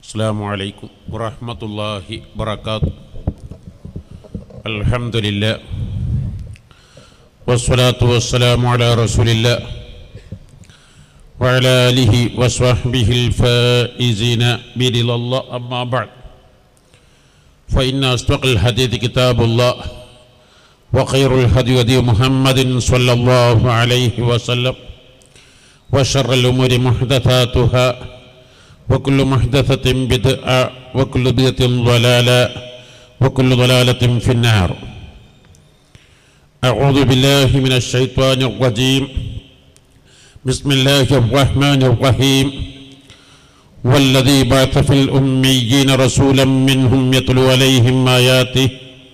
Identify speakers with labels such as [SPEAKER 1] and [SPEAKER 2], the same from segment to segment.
[SPEAKER 1] السلام عليكم ورحمة الله وبركاته الحمد لله والصلاة والسلام على رسول الله وعلى آله وصحبه الفائزين برضا الله أما بعد فإن أصدق الحديث كتاب الله وخير الهدي هدي محمد صلى الله عليه وسلم وشر الأمور محدثاتها وكل محدثة بدعة وكل بدعة ضلالة وكل ضلالة في النار أعوذ بالله من الشيطان الرجيم بسم الله الرحمن الرحيم والذي بعث في الأميين رسولا منهم يتلو عليهم آياته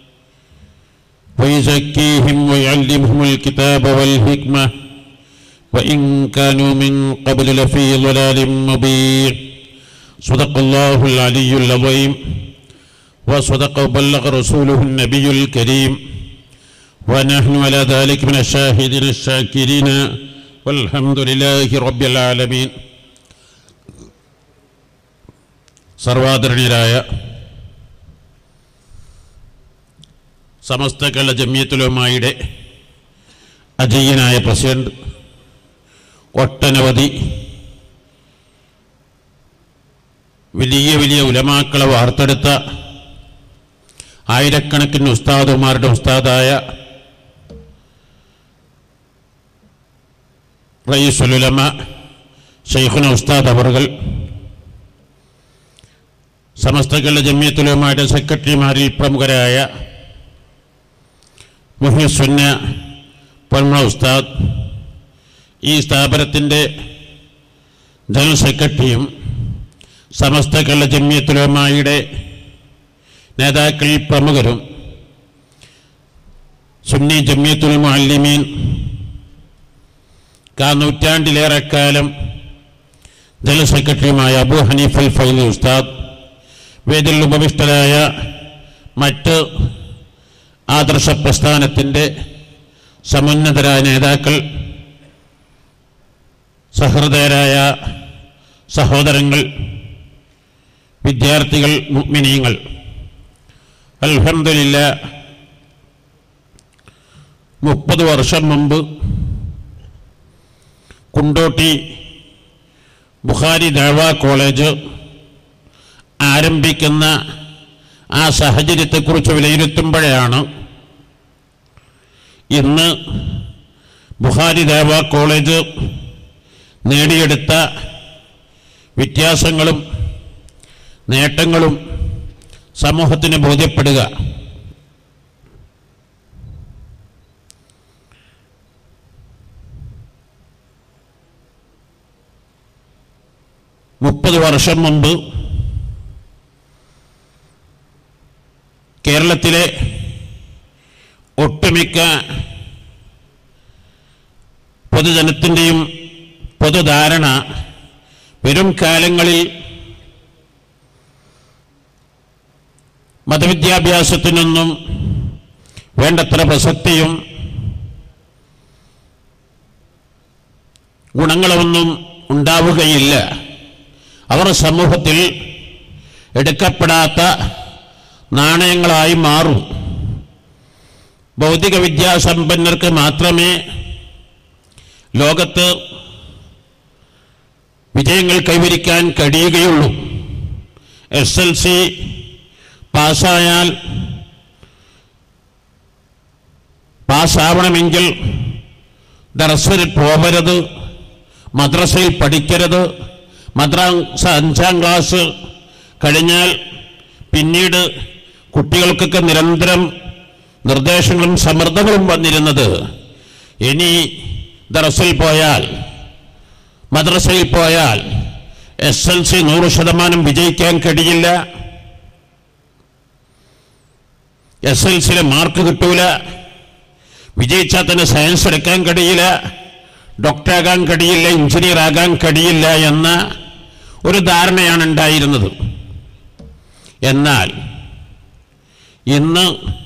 [SPEAKER 1] ويزكيهم ويعلمهم الكتاب والحكمة وإن كانوا من قبل لفي ضلال مبين صدق الله العلي العظيم وصدق وبلغ رسوله النبي الكريم ونحن على ذلك من الشاهدين الشاكرين والحمد لله رب العالمين സർവാദരണീയരായ സമസ്ത Kerala ജമിയത്തുലമായുടെ അജയ്യനായ president ഒട്ടനവധി വലിയ വലിയ ഉലമാക്കളെ വാർത്തെടുത്ത ആയിരക്കണക്കിന് ഉസ്താദുമാരുടെ ഉസ്താദായ റയീസുലുലമ ഷെയ്ഖുന ഉസ്താദ് അവറുകൾ സമസ്ത കേരള ജമിയത്തുലമായുടെ സെക്രട്ടറിമാരിൽ പ്രമുഖരായ മുഹിസുന്ന പൊന്മ ഉസ്താദ് ഈ സ്ഥാപനത്തിൻ്റെ ജനറൽ സെക്രട്ടറിയും സമസ്ത കേരള ജമ്മിയത്തുലമായുടെ നേതാക്കളിൽ പ്രമുഖരും സുന്നി ജമ്മിയത്തുൽ മുഅല്ലിമീൻ കാ നൂറ്റാണ്ടിലേറെക്കാലം ജനറൽ സെക്രട്ടറിയുമായ അബു ഹനീഫൽ ഫൈലി ഉസ്താദ് വേദിൽ ഉപവിഷ്ടരായ മറ്റ് ആദർശ പ്രസ്ഥാനത്തിൻ്റെ സമുന്നതരായ നേതാക്കൾ സഹൃദയരായ സഹോദരങ്ങൾ വിദ്യാർത്ഥികൾ മുഗ്മിനീങ്ങൾ അൽഹംദുലില്ല മുപ്പത് വർഷം മുമ്പ് കുണ്ടോട്ടി ബുഖാരി ദേവ കോളേജ് ആരംഭിക്കുന്ന ആ സാഹചര്യത്തെക്കുറിച്ച് വിലയിരുത്തുമ്പോഴാണ് ഇന്ന് ബുഖാരി ദേവ കോളേജ് നേടിയെടുത്ത വ്യത്യാസങ്ങളും നേട്ടങ്ങളും സമൂഹത്തിന് ബോധ്യപ്പെടുക മുപ്പത് വർഷം മുമ്പ് കേരളത്തിലെ ഒട്ടുമിക്ക പൊതുജനത്തിൻ്റെയും പൊതുധാരണ വരും കാലങ്ങളിൽ മതവിദ്യാഭ്യാസത്തിനൊന്നും വേണ്ടത്ര പ്രസക്തിയും ഗുണങ്ങളൊന്നും ഉണ്ടാവുകയില്ല അവർ സമൂഹത്തിൽ എടുക്കപ്പെടാത്ത നാണയങ്ങളായി മാറും ഭൗതിക വിദ്യാസമ്പന്നർക്ക് മാത്രമേ ലോകത്ത് വിജയങ്ങൾ കൈവരിക്കാൻ കഴിയുകയുള്ളൂ എസ് എൽ സി പാസ്സായാൽ പാസ്സാവണമെങ്കിൽ ദർശനിൽ പോകരുത് മദ്രസയിൽ പഠിക്കരുത് മദ്രാസ അഞ്ചാം ക്ലാസ് കഴിഞ്ഞാൽ പിന്നീട് കുട്ടികൾക്കൊക്കെ നിരന്തരം നിർദ്ദേശങ്ങളും സമ്മർദ്ദങ്ങളും വന്നിരുന്നത് ഇനി ദറസിൽ പോയാൽ മദ്രസയിൽ പോയാൽ എസ് എൽ സി നൂറ് ശതമാനം വിജയിക്കാൻ കഴിയില്ല എസ് എൽ സിയിലെ മാർക്ക് കിട്ടൂല വിജയിച്ചാൽ തന്നെ സയൻസ് എടുക്കാൻ കഴിയില്ല ഡോക്ടറാകാൻ കഴിയില്ല എഞ്ചിനീയർ ആകാൻ കഴിയില്ല എന്ന ഒരു ധാരണയാണ് ഉണ്ടായിരുന്നത് എന്നാൽ ഇന്ന്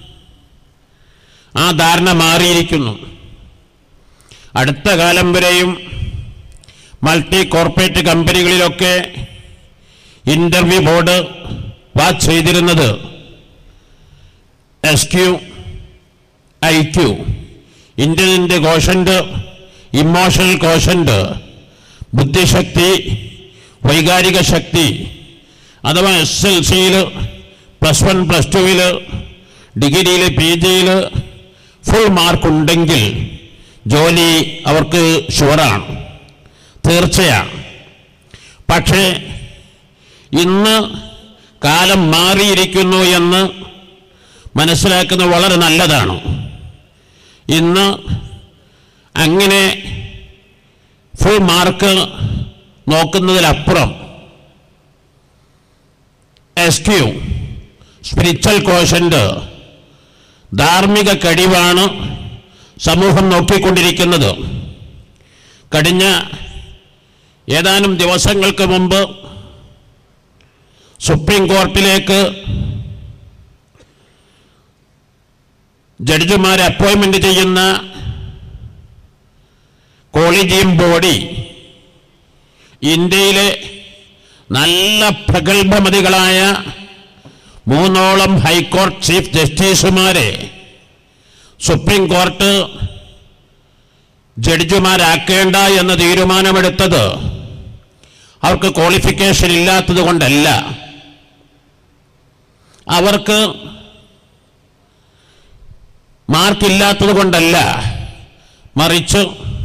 [SPEAKER 1] ആ ധാരണ മാറിയിരിക്കുന്നു അടുത്ത കാലം വരെയും മൾട്ടി കോർപ്പറേറ്റ് കമ്പനികളിലൊക്കെ ഇന്റർവ്യൂ ബോർഡ് വാച്ച് ചെയ്തിരുന്നത് S Q I Q intelligent quotient emotional quotient ബുദ്ധിശക്തി വൈകാരിക ശക്തി അഥവാ എസ് എൽ സിയിൽ പ്ലസ് വൺ പ്ലസ് ടുവിൽ ഡിഗ്രിയിൽ പി ജിയിൽ ഫുൾ മാർക്ക് ഉണ്ടെങ്കിൽ ജോലി അവർക്ക് ഷുവറാണ് തീർച്ചയാണ് പക്ഷേ ഇന്ന് കാലം മാറിയിരിക്കുന്നു എന്ന് മനസ്സിലാക്കുന്നത് വളരെ നല്ലതാണ് ഇന്ന് അങ്ങനെ ഫുൾ മാർക്ക് നോക്കുന്നതിലപ്പുറം എസ് ക്യു സ്പിരിച്വൽ കോഷൻ്റ് ധാർമ്മിക കഴിവാണ് സമൂഹം നോക്കിക്കൊണ്ടിരിക്കുന്നത് കഴിഞ്ഞ ഏതാനും ദിവസങ്ങൾക്ക് മുമ്പ് സുപ്രീം കോർട്ടിലേക്ക് ജഡ്ജിമാരെ അപ്പോയിൻമെന്റ് ചെയ്യുന്ന കോളേജിയം ബോഡി ഇന്ത്യയിലെ നല്ല പ്രഗത്ഭമതികളായ മൂന്നോളം ഹൈക്കോടതി ചീഫ് ജസ്റ്റിസുമാരെ സുപ്രീം കോർട്ട് ജഡ്ജിമാരാക്കേണ്ട എന്ന തീരുമാനമെടുത്തത് അവർക്ക് ക്വാളിഫിക്കേഷൻ ഇല്ലാത്തത് കൊണ്ടല്ല അവർക്ക് മാർക്കില്ലാത്തത് കൊണ്ടല്ല മറിച്ച്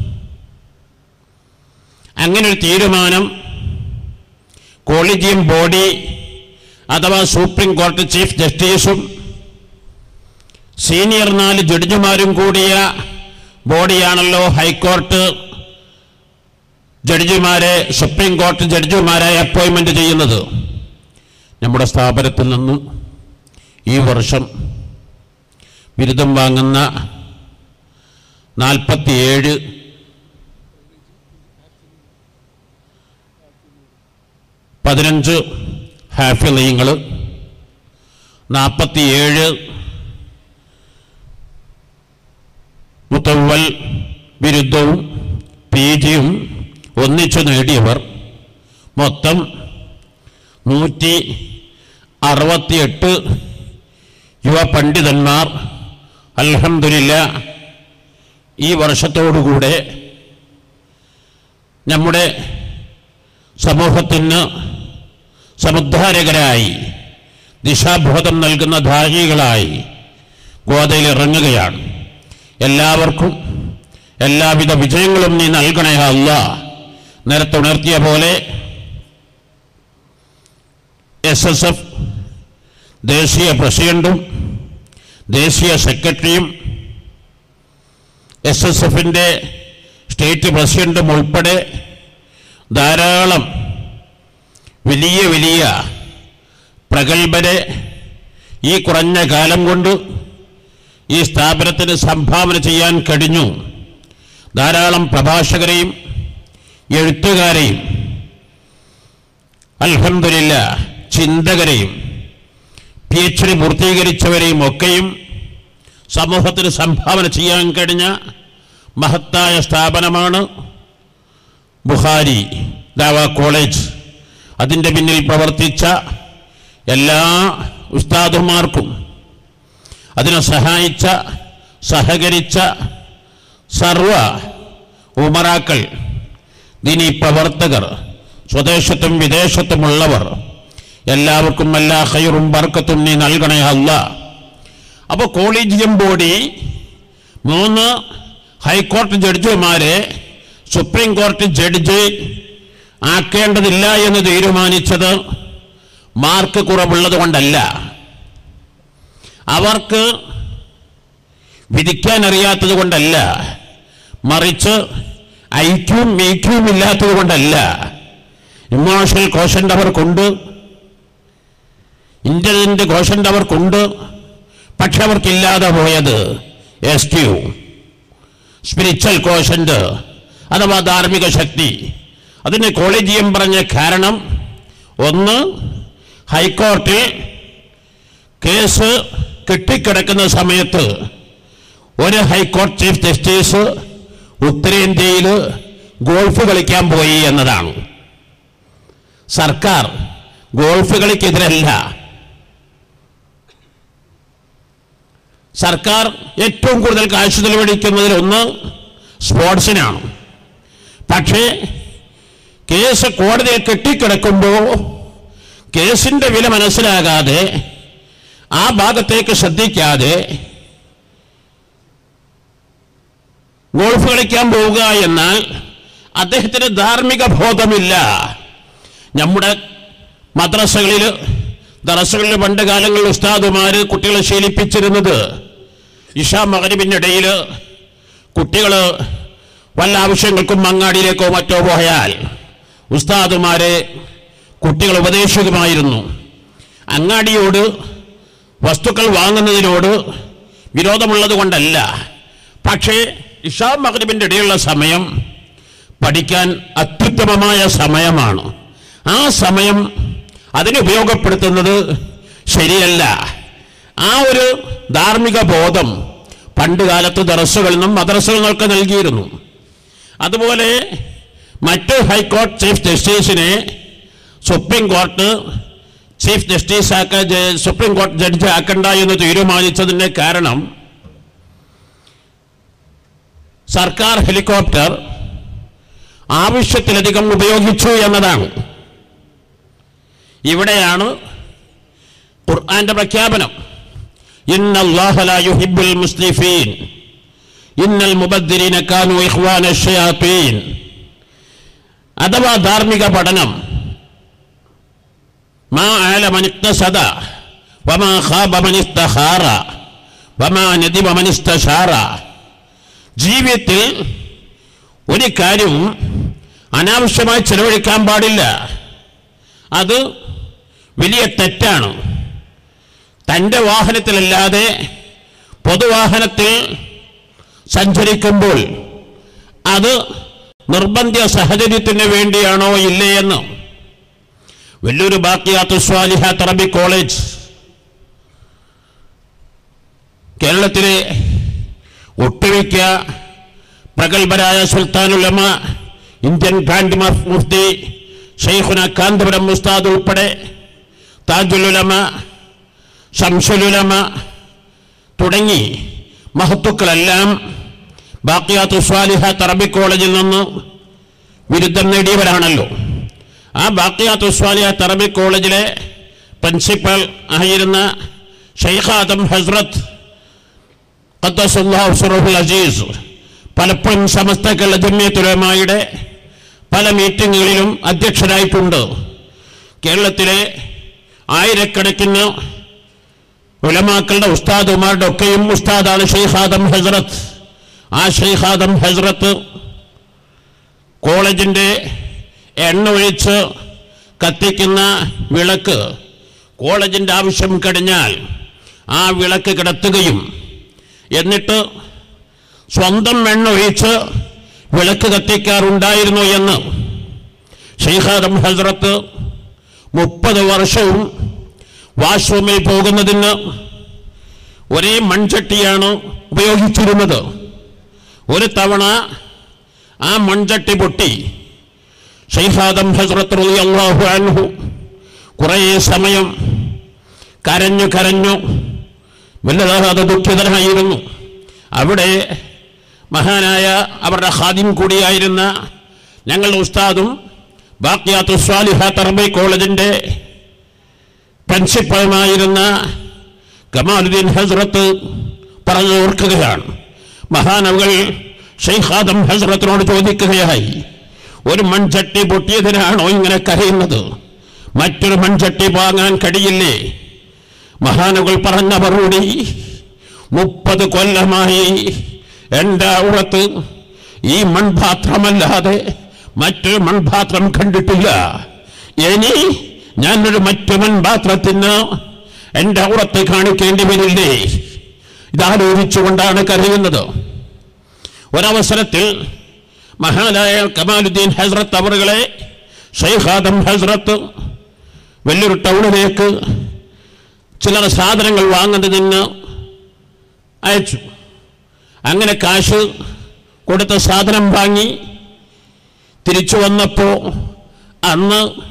[SPEAKER 1] അങ്ങനെ ഒരു തീരുമാനം കോളേജിയം ബോഡി അഥവാ സുപ്രീം കോടതി ചീഫ് ജസ്റ്റിസും സീനിയർ നാല് ജഡ്ജിമാരും കൂടിയ ബോഡിയാണല്ലോ ഹൈക്കോർട്ട് ജഡ്ജിമാരെ സുപ്രീം കോടതി ജഡ്ജിമാരായി അപ്പോയിൻമെന്റ് ചെയ്യുന്നത് നമ്മുടെ സ്ഥാപനത്തിൽ നിന്നും ഈ വർഷം ബിരുദം വാങ്ങുന്ന നാൽപ്പത്തിയേഴ് പതിനഞ്ച് ഹാഫിളീങ്ങൾ നാൽപ്പത്തിയേഴ് മുത്തവൽ ബിരുദവും പി ജിയും ഒന്നിച്ചു നേടിയവർ മൊത്തം നൂറ്റി അറുപത്തിയെട്ട് യുവ പണ്ഡിതന്മാർ അൽഹംദുലില്ല ഈ വർഷത്തോടുകൂടെ നമ്മുടെ സമൂഹത്തിന് സമുദ്ധാരകരായി ദിശാബോധം നൽകുന്ന ധാരികളായി ഗോതയിൽ ഇറങ്ങുകയാണ് എല്ലാവർക്കും എല്ലാവിധ വിജയങ്ങളും നീ നൽകണേ അല്ല നേരത്തെ ഉണർത്തിയ പോലെ എസ് എസ് എഫ് ദേശീയ പ്രസിഡന്റും ദേശീയ സെക്രട്ടറിയും എസ് എസ് എഫിൻ്റെ സ്റ്റേറ്റ് പ്രസിഡന്റും ഉൾപ്പെടെ ധാരാളം വലിയ വലിയ പ്രഗത്ഭരെ ഈ കുറഞ്ഞ കാലം കൊണ്ട് ഈ സ്ഥാപനത്തിന് സംഭാവന ചെയ്യാൻ കഴിഞ്ഞു ധാരാളം പ്രഭാഷകരെയും എഴുത്തുകാരെയും അൽഹംദുലില്ല ചിന്തകരെയും പി എച്ച് ഡി പൂർത്തീകരിച്ചവരെയും ഒക്കെയും സമൂഹത്തിന് സംഭാവന ചെയ്യാൻ കഴിഞ്ഞ മഹത്തായ സ്ഥാപനമാണ് ബുഹാരി ദാവ കോളേജ് അതിൻ്റെ പിന്നിൽ പ്രവർത്തിച്ച എല്ലാ ഉസ്താദുമാർക്കും അതിനെ സഹായിച്ച സഹകരിച്ച സർവ ഉമറാക്കൾ ദിനി പ്രവർത്തകർ സ്വദേശത്തും വിദേശത്തുമുള്ളവർ എല്ലാവർക്കും എല്ലാ ഹൈറും ബർക്കത്തും നീ നൽകണേ അല്ല അപ്പോൾ കോളേജിയം ബോഡി മൂന്ന് ഹൈക്കോടതി ജഡ്ജിമാരെ സുപ്രീം കോടതി ജഡ്ജി ആക്കേണ്ടതില്ല എന്ന് തീരുമാനിച്ചത് മാർക്ക് കുറവുള്ളത് കൊണ്ടല്ല അവർക്ക് വിധിക്കാൻ അറിയാത്തത് കൊണ്ടല്ല മറിച്ച് ഐക്യവും മീക്യവും ഇല്ലാത്തത് കൊണ്ടല്ല ഇമോഷണൽ കോഷൻ്റ് അവർക്കുണ്ട് ഇന്റലിജന്റ് കോഷൻ്റ് അവർക്കുണ്ട് പക്ഷെ അവർക്കില്ലാതെ പോയത് എസ് ക്യു സ്പിരിച്വൽ കോഷൻ്റ് അഥവാ ധാർമ്മിക ശക്തി അതിന് കോളേജിയം പറഞ്ഞ കാരണം ഒന്ന് ഹൈക്കോർട്ടിൽ കേസ് കെട്ടിക്കിടക്കുന്ന സമയത്ത് ഒരു ഹൈക്കോടതി ചീഫ് ജസ്റ്റിസ് ഉത്തരേന്ത്യയിൽ ഗോൾഫ് കളിക്കാൻ പോയി എന്നതാണ് സർക്കാർ ഗോൾഫ് കളിക്കെതിരല്ല സർക്കാർ ഏറ്റവും കൂടുതൽ കാശ് ചെലവഴിക്കുന്നതിൽ ഒന്ന് സ്പോർട്സിനാണ് പക്ഷേ കേസ് കോടതിയിൽ കെട്ടിക്കിടക്കുമ്പോൾ കേസിൻ്റെ വില മനസ്സിലാകാതെ ആ ഭാഗത്തേക്ക് ശ്രദ്ധിക്കാതെ ഗോൾഫ് കളിക്കാൻ പോവുക എന്നാൽ അദ്ദേഹത്തിന് ധാർമ്മിക ബോധമില്ല നമ്മുടെ മദ്രസകളിൽ ദറസകളിൽ പണ്ട് കാലങ്ങളിൽ ഉസ്താദുമാർ കുട്ടികളെ ശീലിപ്പിച്ചിരുന്നത് ഇഷാ മകരിബിൻ്റെ ഇടയിൽ കുട്ടികൾ വല്ല ആവശ്യങ്ങൾക്കും മങ്ങാടിയിലേക്കോ മറ്റോ പോയാൽ ഉസ്താദുമാരെ കുട്ടികൾ ഉപദേശിക്കുമായിരുന്നു അങ്ങാടിയോട് വസ്തുക്കൾ വാങ്ങുന്നതിനോട് വിരോധമുള്ളത് കൊണ്ടല്ല പക്ഷേ ഇഷാ മകരിബിൻ്റെ ഇടയിലുള്ള സമയം പഠിക്കാൻ അത്യുത്തമമായ സമയമാണ് ആ സമയം അതിന് ഉപയോഗപ്പെടുത്തുന്നത് ശരിയല്ല ആ ഒരു ധാർമ്മിക ബോധം പണ്ട് കാലത്ത് ദറസുകളിൽ നിന്നും മദ്രസകളിൽ നിന്നൊക്കെ നൽകിയിരുന്നു അതുപോലെ മറ്റ് ഹൈക്കോടതി ചീഫ് ജസ്റ്റിസിനെ സുപ്രീം കോർട്ട് ചീഫ് ജസ്റ്റിസ് ആക്ക ജ- സുപ്രീം കോടതി ജഡ്ജി ആക്കണ്ട എന്ന് തീരുമാനിച്ചതിൻ്റെ കാരണം സർക്കാർ ഹെലികോപ്റ്റർ ആവശ്യത്തിലധികം ഉപയോഗിച്ചു എന്നതാണ് ഇവിടെയാണ് ഖുർആന്റെ പ്രഖ്യാപനം ഇന്നല്ലാഹ ലാ യുഹിബ്ബുൽ മുസ്ലിഫീൻ ഇന്നൽ മുബദ്ദിരീന കാനു ഇഖ്വാന ഷയാത്തീൻ അഥവാ ധാർമ്മിക പഠനം മാ ആല മനിക്തസദ വമാ ഖാബ മനിസ്തഖാറ വമാ നദിമ മനിസ്തശാറ ജീവിതത്തിൽ ഒരു കാര്യവും അനാവശ്യമായി ചെലവഴിക്കാൻ പാടില്ല അത് വലിയ തെറ്റാണ് തൻ്റെ വാഹനത്തിലല്ലാതെ പൊതുവാഹനത്തിൽ സഞ്ചരിക്കുമ്പോൾ അത് നിർബന്ധിത സാഹചര്യത്തിന് വേണ്ടിയാണോ ഇല്ലേ എന്ന് വലിയൊരു ബാക്കിയാത്ത് സ്വാലിഹാത്ത് അറബി കോളേജ് കേരളത്തിലെ ഒട്ടുമിക്ക പ്രഗത്ഭരായ സുൽത്താനുലമ ഇന്ത്യൻ ഗ്രാൻഡ് മഫ് മുഫ്തി ഷെയ്ഖുന കാന്തപുരം മുസ്താദ് ഉൾപ്പെടെ താജുലുലമ ഷംസുലുലമ തുടങ്ങി മഹത്തുക്കളെല്ലാം ബാക്കിയാത്ത് സ്വാലിഹാത്ത് അറബി കോളേജിൽ നിന്ന് ബിരുദം നേടിയവരാണല്ലോ ആ ബാക്കിയാത്ത് സ്വാലിഹാത്ത് അറബി കോളേജിലെ പ്രിൻസിപ്പൽ ആയിരുന്ന ഷെയ്ഖ് ആദം ഹസ്രത്ത് ഖദ്ദസുല്ലാഹു സിറഹുൽ അസീസ് പലപ്പോഴും സമസ്ത കേരള ജമ്മിയത്തുലമായുടെ പല മീറ്റിങ്ങുകളിലും അധ്യക്ഷരായിട്ടുണ്ട് കേരളത്തിലെ ആയിരക്കണക്കിന് ഉലമാക്കളുടെ ഉസ്താദുമാരുടെ ഒക്കെയും ഉസ്താദാണ് ഷെയ്ഖ് ആദം ഹസ്രത്ത് ആ ഷെയ്ഖ് ആദം ഹസ്രത്ത് കോളേജിൻ്റെ എണ്ണ ഒഴിച്ച് കത്തിക്കുന്ന വിളക്ക് കോളേജിൻ്റെ ആവശ്യം കഴിഞ്ഞാൽ ആ വിളക്ക് കിടത്തുകയും എന്നിട്ട് സ്വന്തം എണ്ണ ഒഴിച്ച് വിളക്ക് കത്തിക്കാറുണ്ടായിരുന്നു എന്ന് ഷെയ്ഖാദം ഹസ്രത്ത് മുപ്പത് വർഷവും വാഷ്റൂമിൽ പോകുന്നതിന് ഒരേ മൺചട്ടിയാണ് ഉപയോഗിച്ചിരുന്നത് ഒരു തവണ ആ മൺചട്ടി പൊട്ടി ഷെയ്ഖാദം ഹസ്രത്ത് റളിയല്ലാഹു അൻഹു കുറേ സമയം കരഞ്ഞു കരഞ്ഞു വല്ലതാകാതെ ദുഃഖിതനായിരുന്നു അവിടെ മഹാനായ അവരുടെ ഖാദിം കൂടിയായിരുന്ന ഞങ്ങളുടെ ഉസ്താദും ബാക്കിയാത്തു സ്വാലിഹാത്ത് അറബി കോളേജിൻ്റെ പ്രിൻസിപ്പളുമായിരുന്ന കമാലുദ്ദീൻ ഹസ്രത്ത് പറഞ്ഞു ഓർക്കുകയാണ് മഹാനവകൾ ഷെയ്ഖാദം ഹസ്രത്തിനോട് ചോദിക്കുകയായി ഒരു മൺചട്ടി പൊട്ടിയതിനാണോ ഇങ്ങനെ കരയുന്നത് മറ്റൊരു മൺചട്ടി വാങ്ങാൻ കഴിയില്ലേ മഹാനുകൾ പറഞ്ഞ മറുപടി മുപ്പത് കൊല്ലമായി എൻ്റെ ഉറത്ത് ഈ മൺപാത്രമല്ലാതെ മറ്റൊരു മൺപാത്രം കണ്ടിട്ടില്ല ഇനി ഞാനൊരു മറ്റു മൺപാത്രത്തിന് എൻ്റെ ഉറത്ത് കാണിക്കേണ്ടി വരില്ലേ ഇതാലോചിച്ചുകൊണ്ടാണ് കരയുന്നത് ഒരവസരത്തിൽ മഹാനായ കമാലുദ്ദീൻ ഹസ്രത്ത് അവറുകളെ ഷെയ്ഖാദം ഹസ്രത്ത് വലിയൊരു ടൗണിലേക്ക് ചിലർ സാധനങ്ങൾ വാങ്ങുന്നതിന് അയച്ചു അങ്ങനെ കാശ് കൊടുത്ത സാധനം വാങ്ങി തിരിച്ചു വന്നപ്പോൾ അന്ന്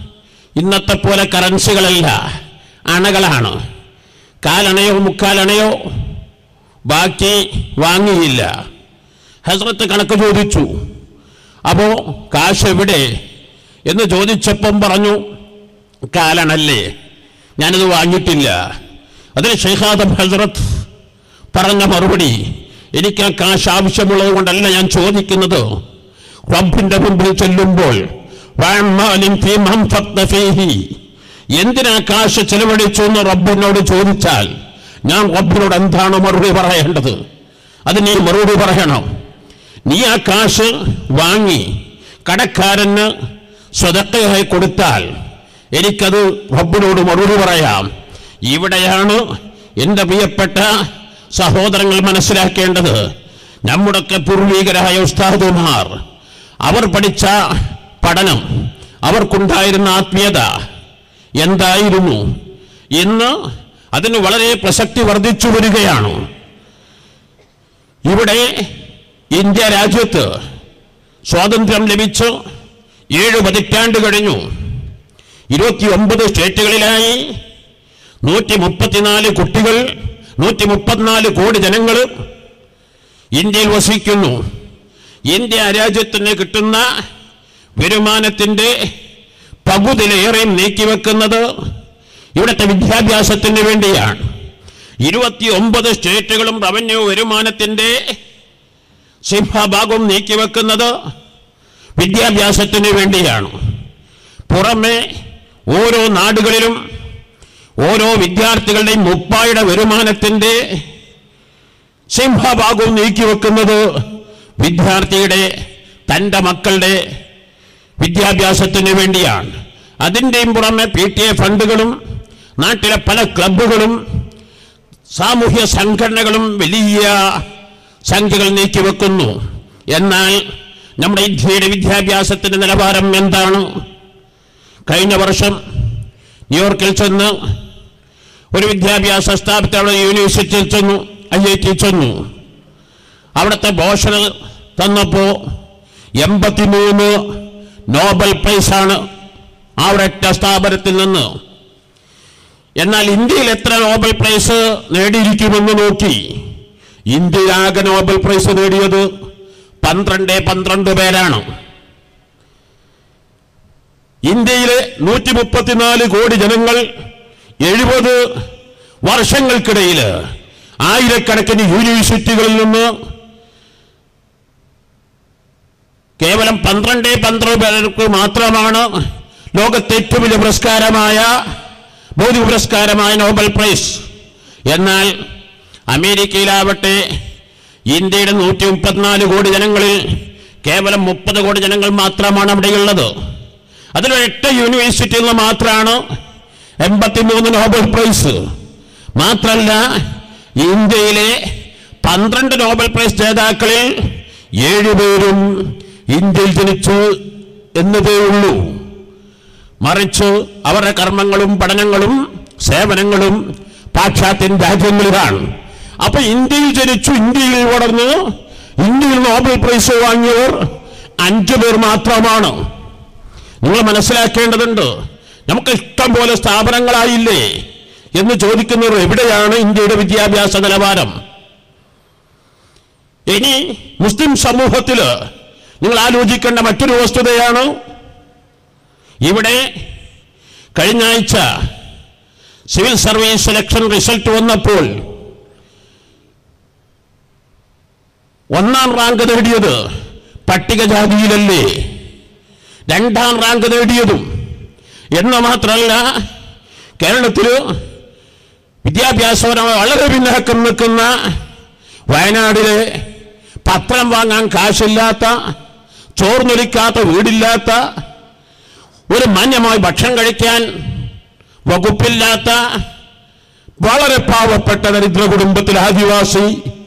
[SPEAKER 1] ഇന്നത്തെ പോലെ കറൻസികളല്ല അണകളാണ് കാലണയോ മുക്കാലണയോ ബാക്കി വാങ്ങിയില്ല ഹസ്രത്ത് കണക്ക് ചോദിച്ചു അപ്പോ കാശ് എവിടെ എന്ന് ചോദിച്ചപ്പം പറഞ്ഞു കാലണല്ലേ ഞാനത് വാങ്ങിയിട്ടില്ല അതിന് ഷെയ്ഖാദം ഹസ്രത്ത് പറഞ്ഞ മറുപടി എനിക്ക് ആ കാശ് ആവശ്യമുള്ളത് കൊണ്ടല്ല ഞാൻ ചോദിക്കുന്നത് റബ്ബിന്റെ മുമ്പിൽ ചെല്ലുമ്പോൾ വഅമ്മാലിൻ ഫീ മൻഫഖ്ത ഫീഹി. എന്തിനാ കാശ് ചെലവഴിച്ചു എന്ന് റബ്ബിനോട് ചോദിച്ചാൽ ഞാൻ റബ്ബിനോട് എന്താണ് മറുപടി പറയേണ്ടത് അത് നീ മറുപടി പറയണം നീ ആ കാശ് വാങ്ങി കടക്കാരന് സ്വതക്കയായി കൊടുത്താൽ എനിക്കത് റബ്ബിനോട് മറുപടി പറയാം ഇവിടെയാണ് എൻ്റെ പ്രിയപ്പെട്ട സഹോദരങ്ങൾ മനസ്സിലാക്കേണ്ടത് നമ്മുടെയൊക്കെ പൂർവീകരായ ഉസ്താദുമാർ അവർ പഠിച്ച പഠനം അവർക്കുണ്ടായിരുന്ന ആത്മീയത എന്തായിരുന്നു ഇന്ന് അതിന് വളരെ പ്രസക്തി വർദ്ധിച്ചു വരികയാണ് ഇവിടെ ഇന്ത്യ രാജ്യത്ത് സ്വാതന്ത്ര്യം ലഭിച്ച് ഏഴ് പതിറ്റാണ്ട് കഴിഞ്ഞു ഇരുപത്തി ഒമ്പത് സ്റ്റേറ്റുകളിലായി നൂറ്റി മുപ്പത്തിനാല് കുട്ടികൾ നൂറ്റി മുപ്പത്തിനാല് കോടി ജനങ്ങൾ ഇന്ത്യയിൽ വസിക്കുന്നു ഇന്ത്യ രാജ്യത്തിന് കിട്ടുന്ന വരുമാനത്തിൻ്റെ പകുതിയിലേറെയും നീക്കിവെക്കുന്നത് ഇവിടുത്തെ വിദ്യാഭ്യാസത്തിന് വേണ്ടിയാണ് ഇരുപത്തി ഒമ്പത് സ്റ്റേറ്റുകളും റവന്യൂ വരുമാനത്തിൻ്റെ സിംഹഭാഗം നീക്കിവെക്കുന്നത് വിദ്യാഭ്യാസത്തിന് വേണ്ടിയാണ് പുറമെ ഓരോ നാടുകളിലും ഓരോ വിദ്യാർത്ഥികളുടെയും മുപ്പായുടെ വരുമാനത്തിൻ്റെ സിംഹഭാഗവും നീക്കിവെക്കുന്നത് വിദ്യാർത്ഥിയുടെ തൻ്റെ മക്കളുടെ വിദ്യാഭ്യാസത്തിന് വേണ്ടിയാണ് അതിൻ്റെയും പുറമെ പി ടി എ ഫണ്ടുകളും നാട്ടിലെ പല ക്ലബ്ബുകളും സാമൂഹ്യ സംഘടനകളും വലിയ സംഖ്യകൾ നീക്കിവെക്കുന്നു എന്നാൽ നമ്മുടെ ഇന്ത്യയുടെ വിദ്യാഭ്യാസത്തിന്റെ നിലവാരം എന്താണ് കഴിഞ്ഞ വർഷം ന്യൂയോർക്കിൽ ചെന്ന് ഒരു വിദ്യാഭ്യാസ സ്ഥാപനത്തിൽ അവിടെ യൂണിവേഴ്സിറ്റിയിൽ ചെന്നു ഐ ഐ ടി ചെന്നു അവിടുത്തെ ഭോഷണ തന്നപ്പോൾ എൺപത്തിമൂന്ന് നോബൽ പ്രൈസാണ് ആ ഒരൊറ്റ സ്ഥാപനത്തിൽ നിന്ന് എന്നാൽ ഇന്ത്യയിൽ എത്ര നോബൽ പ്രൈസ് നേടിയിരിക്കുമെന്ന് നോക്കി ഇന്ത്യയിൽ ആകെ നോബൽ പ്രൈസ് നേടിയത് പന്ത്രണ്ട് പന്ത്രണ്ട് പേരാണ് ഇന്ത്യയിലെ നൂറ്റി മുപ്പത്തിനാല് കോടി ജനങ്ങൾ എഴുപത് വർഷങ്ങൾക്കിടയിൽ ആയിരക്കണക്കിന് യൂണിവേഴ്സിറ്റികളിൽ നിന്ന് കേവലം പന്ത്രണ്ട് പന്ത്രണ്ട് പേർക്ക് മാത്രമാണ് ലോകത്തെ ഏറ്റവും വലിയ പുരസ്കാരമായ ഭൗതിക പുരസ്കാരമായ നോബൽ പ്രൈസ് എന്നാൽ അമേരിക്കയിലാവട്ടെ ഇന്ത്യയുടെ നൂറ്റി മുപ്പത്തിനാല് കോടി ജനങ്ങളിൽ കേവലം മുപ്പത് കോടി ജനങ്ങൾ മാത്രമാണ് അവിടെയുള്ളത് അതിൽ എട്ട് യൂണിവേഴ്സിറ്റിയിൽ നിന്ന് മാത്രമാണ് എൺപത്തിമൂന്ന് നോബൽ പ്രൈസ് മാത്രല്ല ഇന്ത്യയിലെ പന്ത്രണ്ട് നോബൽ പ്രൈസ് ജേതാക്കളിൽ ഏഴുപേരും ഇന്ത്യയിൽ ജനിച്ചു എന്നതേ ഉള്ളൂ മറിച്ച് അവരുടെ കർമ്മങ്ങളും പഠനങ്ങളും സേവനങ്ങളും പാശ്ചാത്യൻ രാജ്യങ്ങളിലാണ് അപ്പൊ ഇന്ത്യയിൽ ജനിച്ചു ഇന്ത്യയിൽ വളർന്നു ഇന്ത്യയിൽ നോബൽ പ്രൈസ് വാങ്ങിയവർ അഞ്ചു പേർ മാത്രമാണ് നിങ്ങൾ മനസ്സിലാക്കേണ്ടതുണ്ട് നമുക്ക് ഇഷ്ടം പോലെ സ്ഥാപനങ്ങളായില്ലേ എന്ന് ചോദിക്കുന്നവർ എവിടെയാണ് ഇന്ത്യയുടെ വിദ്യാഭ്യാസ നിലവാരം ഇനി മുസ്ലിം സമൂഹത്തിൽ നിങ്ങൾ ആലോചിക്കേണ്ട മറ്റൊരു വസ്തുതയാണ് ഇവിടെ കഴിഞ്ഞ ആഴ്ച സിവിൽ സർവീസ് സെലക്ഷൻ റിസൾട്ട് വന്നപ്പോൾ ഒന്നാം റാങ്ക് നേടിയത് പട്ടികജാതിയിലല്ലേ രണ്ടാം റാങ്ക് നേടിയതും എന്ന് മാത്രമല്ല കേരളത്തിൽ വിദ്യാഭ്യാസപരമായി വളരെ പിന്നാക്കം നിൽക്കുന്ന വയനാടിലെ പത്രം വാങ്ങാൻ കാശില്ലാത്ത ചോർന്നൊലിക്കാത്ത വീടില്ലാത്ത ഒരു മാന്യമായി ഭക്ഷണം കഴിക്കാൻ വകുപ്പില്ലാത്ത വളരെ പാവപ്പെട്ട ദരിദ്ര കുടുംബത്തിൽ ആദിവാസി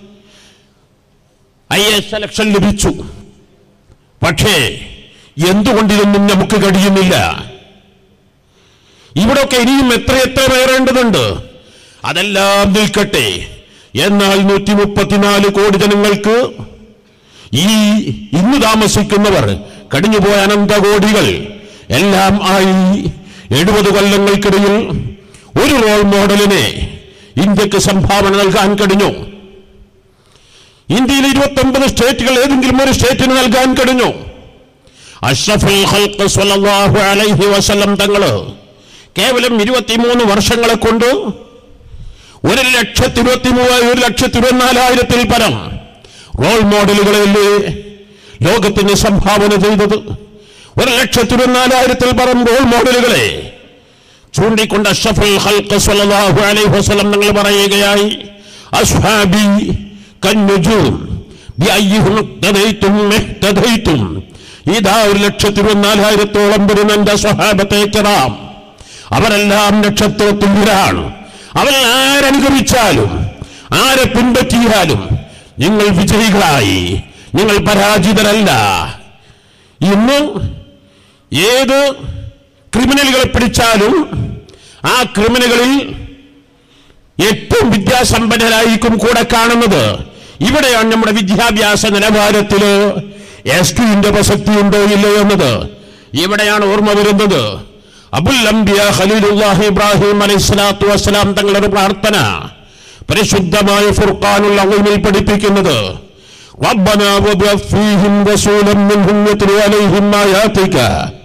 [SPEAKER 1] ഐ എസ് സെലക്ഷൻ ലഭിച്ചു പക്ഷേ എന്തുകൊണ്ടിതൊന്നും നമുക്ക് കഴിയുന്നില്ല ഇവിടൊക്കെ ഇനിയും എത്രയെത്ര പേറേണ്ടതുണ്ട് അതെല്ലാം നിൽക്കട്ടെ എന്നാൽ നൂറ്റി മുപ്പത്തിനാല് കോടി ജനങ്ങൾക്ക് ഈ ഇന്ന് താമസിക്കുന്നവർ കഴിഞ്ഞുപോയ അനന്തകോടികൾ എല്ലാം ആയി എഴുപത് കൊല്ലങ്ങൾക്കിടയിൽ ഒരു റോൾ മോഡലിനെ ഇന്ത്യക്ക് സംഭാവന നൽകാൻ കഴിഞ്ഞു ഇന്ത്യയിൽ ഇരുപത്തൊമ്പത് സ്റ്റേറ്റുകൾ ഏതെങ്കിലും ഒരു സ്റ്റേറ്റിന് നൽകാൻ കഴിഞ്ഞു അഷ്റഫുൽ ഖൽഖ് സ്വല്ലല്ലാഹു അലൈഹി വസല്ലം തങ്ങള് കേവലം ഇരുപത്തിമൂന്ന് വർഷങ്ങളെ കൊണ്ട് ഒരു ലക്ഷത്തി ഇരുപത്തി മൂവായിരം ഒരു ലക്ഷത്തി ഇരുപത്തിനാലായിരത്തിൽ പരം റോൾ മോഡലുകളല്ലേ ലോകത്തിന് സംഭാവന ചെയ്തത് ഒരു ലക്ഷത്തി ഇരുപത്തിനാലായിരത്തിൽ പരം റോൾ മോഡലുകളെ ചൂണ്ടിക്കൊണ്ട് അഷ്റഫുൽ ഖൽഖ് സ്വല്ലല്ലാഹു അലൈഹി വസല്ലം നിങ്ങൾ പറയുകയായി അസ്ഹാബി കന്നുജൂം ബിഅയ്യിഹിം ഇഖ്തദൈതും ഇഹ്തദൈതും ഇതാ ഒരു ലക്ഷത്തി ഇരുപത്തിനാലായിരത്തോളം വരുന്ന എന്റെ സ്വഹാബത്തെ കിറാം അവരെല്ലാം നക്ഷത്രത്തുല്യരാണ് അവരെ ആരനുഗമിച്ചാലും ആരെ പിൻപറ്റിയാലും നിങ്ങൾ വിജയികളായി നിങ്ങൾ പരാജിതരല്ല ഇന്ന് ഏത് ക്രിമിനലുകളെ പിടിച്ചാലും ആ ക്രിമിനലുകളിൽ ഏറ്റവും വിദ്യാസമ്പന്നരായിരിക്കും കൂടെ കാണുന്നത് ഇവിടെയാണ് നമ്മുടെ വിദ്യാഭ്യാസ നിലവാരത്തില് എസ് ടുവിന്റെ പ്രസക്തി ഉണ്ടോ ഇല്ലയോ എന്നത് ഇവിടെയാണ് ഓർമ്മ വരുന്നത് അബുൽ അംബിയ ഖലീലുല്ലാഹി ഇബ്രാഹിം അലൈഹി സ്വലാത്തു വസ്സലാം തങ്ങളുടെ പ്രാർത്ഥന പരിശുദ്ധമായ ഫുർഖാനുള്ള അള്ളമിൽ പഠിപ്പിക്കുന്നത് ربنا وابعث فيهم رسولا منهم يتلو عليهم آياتك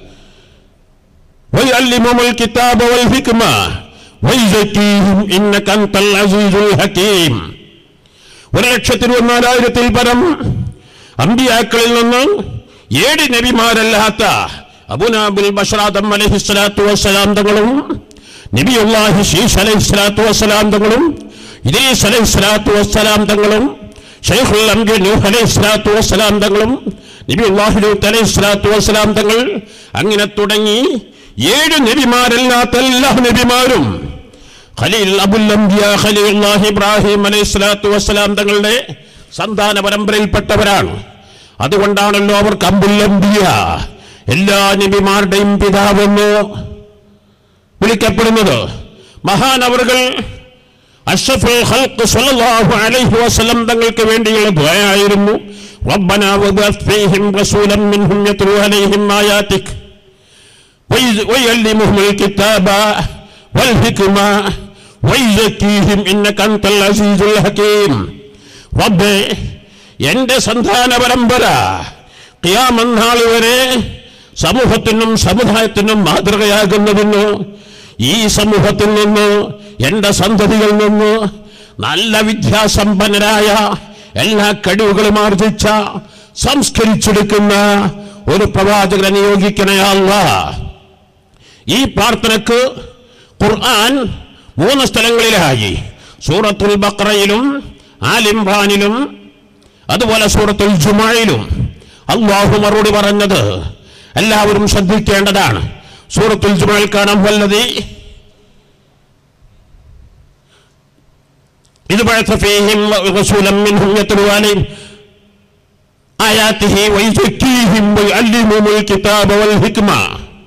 [SPEAKER 1] ويعلمهم الكتاب والحكمة ويزكيهم إنك أنت العزيز الحكيم ഒരു ലക്ഷത്തി ഇരുപത്തിനാലായിരത്തിൽ പരം അമ്പിയാക്കളിൽ നിന്ന് ഏഴ് നബിമാരല്ലാത്ത അബുനാബുൽ ബഷറാദം അലൈഹി സ്വലാത്തു വസ്സലാം തങ്ങളും നബിയുല്ലാഹി ശീഷ് അലൈഹി സ്വലാത്തു വസ്സലാം തങ്ങളും ഇദീസ് അലൈഹി സ്വലാത്തു വസ്സലാം തങ്ങളും ഷെയ്ഖുൽ അംബിയ നൂഹ് അലൈഹി സ്വലാത്തു വസ്സലാം തങ്ങളും നബിയുല്ലാഹി ലൂത്ത് അലൈഹി സ്വലാത്തു വസ്സലാം തങ്ങൾ അങ്ങനെ തുടങ്ങി ഏഴ് നബിമാരല്ലാത്ത എല്ലാ നബിമാരും ഖലീൽ അബുൽ അംബിയ ഖലീലുല്ലാഹി ഇബ്രാഹിം അലൈഹി സ്വലാത്തു വസ്സലാം തങ്ങളുടെ സന്താന പരമ്പരയിൽപ്പെട്ടവരാണ് അതുകൊണ്ടാണല്ലോ അവർക്ക് അബുൽ അംബിയ എല്ലാ നബിമാരുടെയും പിതാവെന്ന് വിളിക്കപ്പെടുന്നത് മഹാനവറുകൾ അഷ്റഫുൽ ഖൽഖ് സ്വല്ലല്ലാഹു അലൈഹി വസല്ലം തങ്ങൾക്ക് വേണ്ടിയുള്ള ദുആയായിരുന്നു റബ്ബനാ വബഅത്ത് ഫീഹിം റസൂലൻ മിൻഹും യത്ലു അലൈഹിം ആയാതിക് ويعلمهم الكتاب والحكمة ويزكيهم إنك أنت العزيز الحكيم റബ്ബേ എൻ്റെ സന്താന പരമ്പര ഖിയാമന്നാൾ വരെ സമൂഹത്തിനും സമുദായത്തിനും മാതൃകയാകുന്നതിന് ഈ സമൂഹത്തിൽ നിന്ന് എൻ്റെ സന്തതികളിൽ നിന്ന് നല്ല വിദ്യാസമ്പന്നരായ എല്ലാ കഴിവുകളും ആർജിച്ച സംസ്കരിച്ചെടുക്കുന്ന ഒരു പ്രവാചകനെ നിയോഗിക്കണയല്ല ഈ പ്രാർത്ഥനക്ക് ഖുർആൻ മൂന്ന് സ്ഥലങ്ങളിലായി സൂറത്തുൽ ബക്രയിലും ആലിംറാനിലും അതുപോലെ സൂറത്തുൽ ജുമായിലും അള്ളാഹു മറുപടി പറഞ്ഞത് എല്ലാവരും ശ്രദ്ധിക്കേണ്ടതാണ് സൂറത്തുൽ ജുമായിൽ കാണാൻ വല്ലതി ഇത് بعث فيهم رسولا منهم يتلو عليهم آياته ويزكيهم ويعلمهم الكتاب والحكمة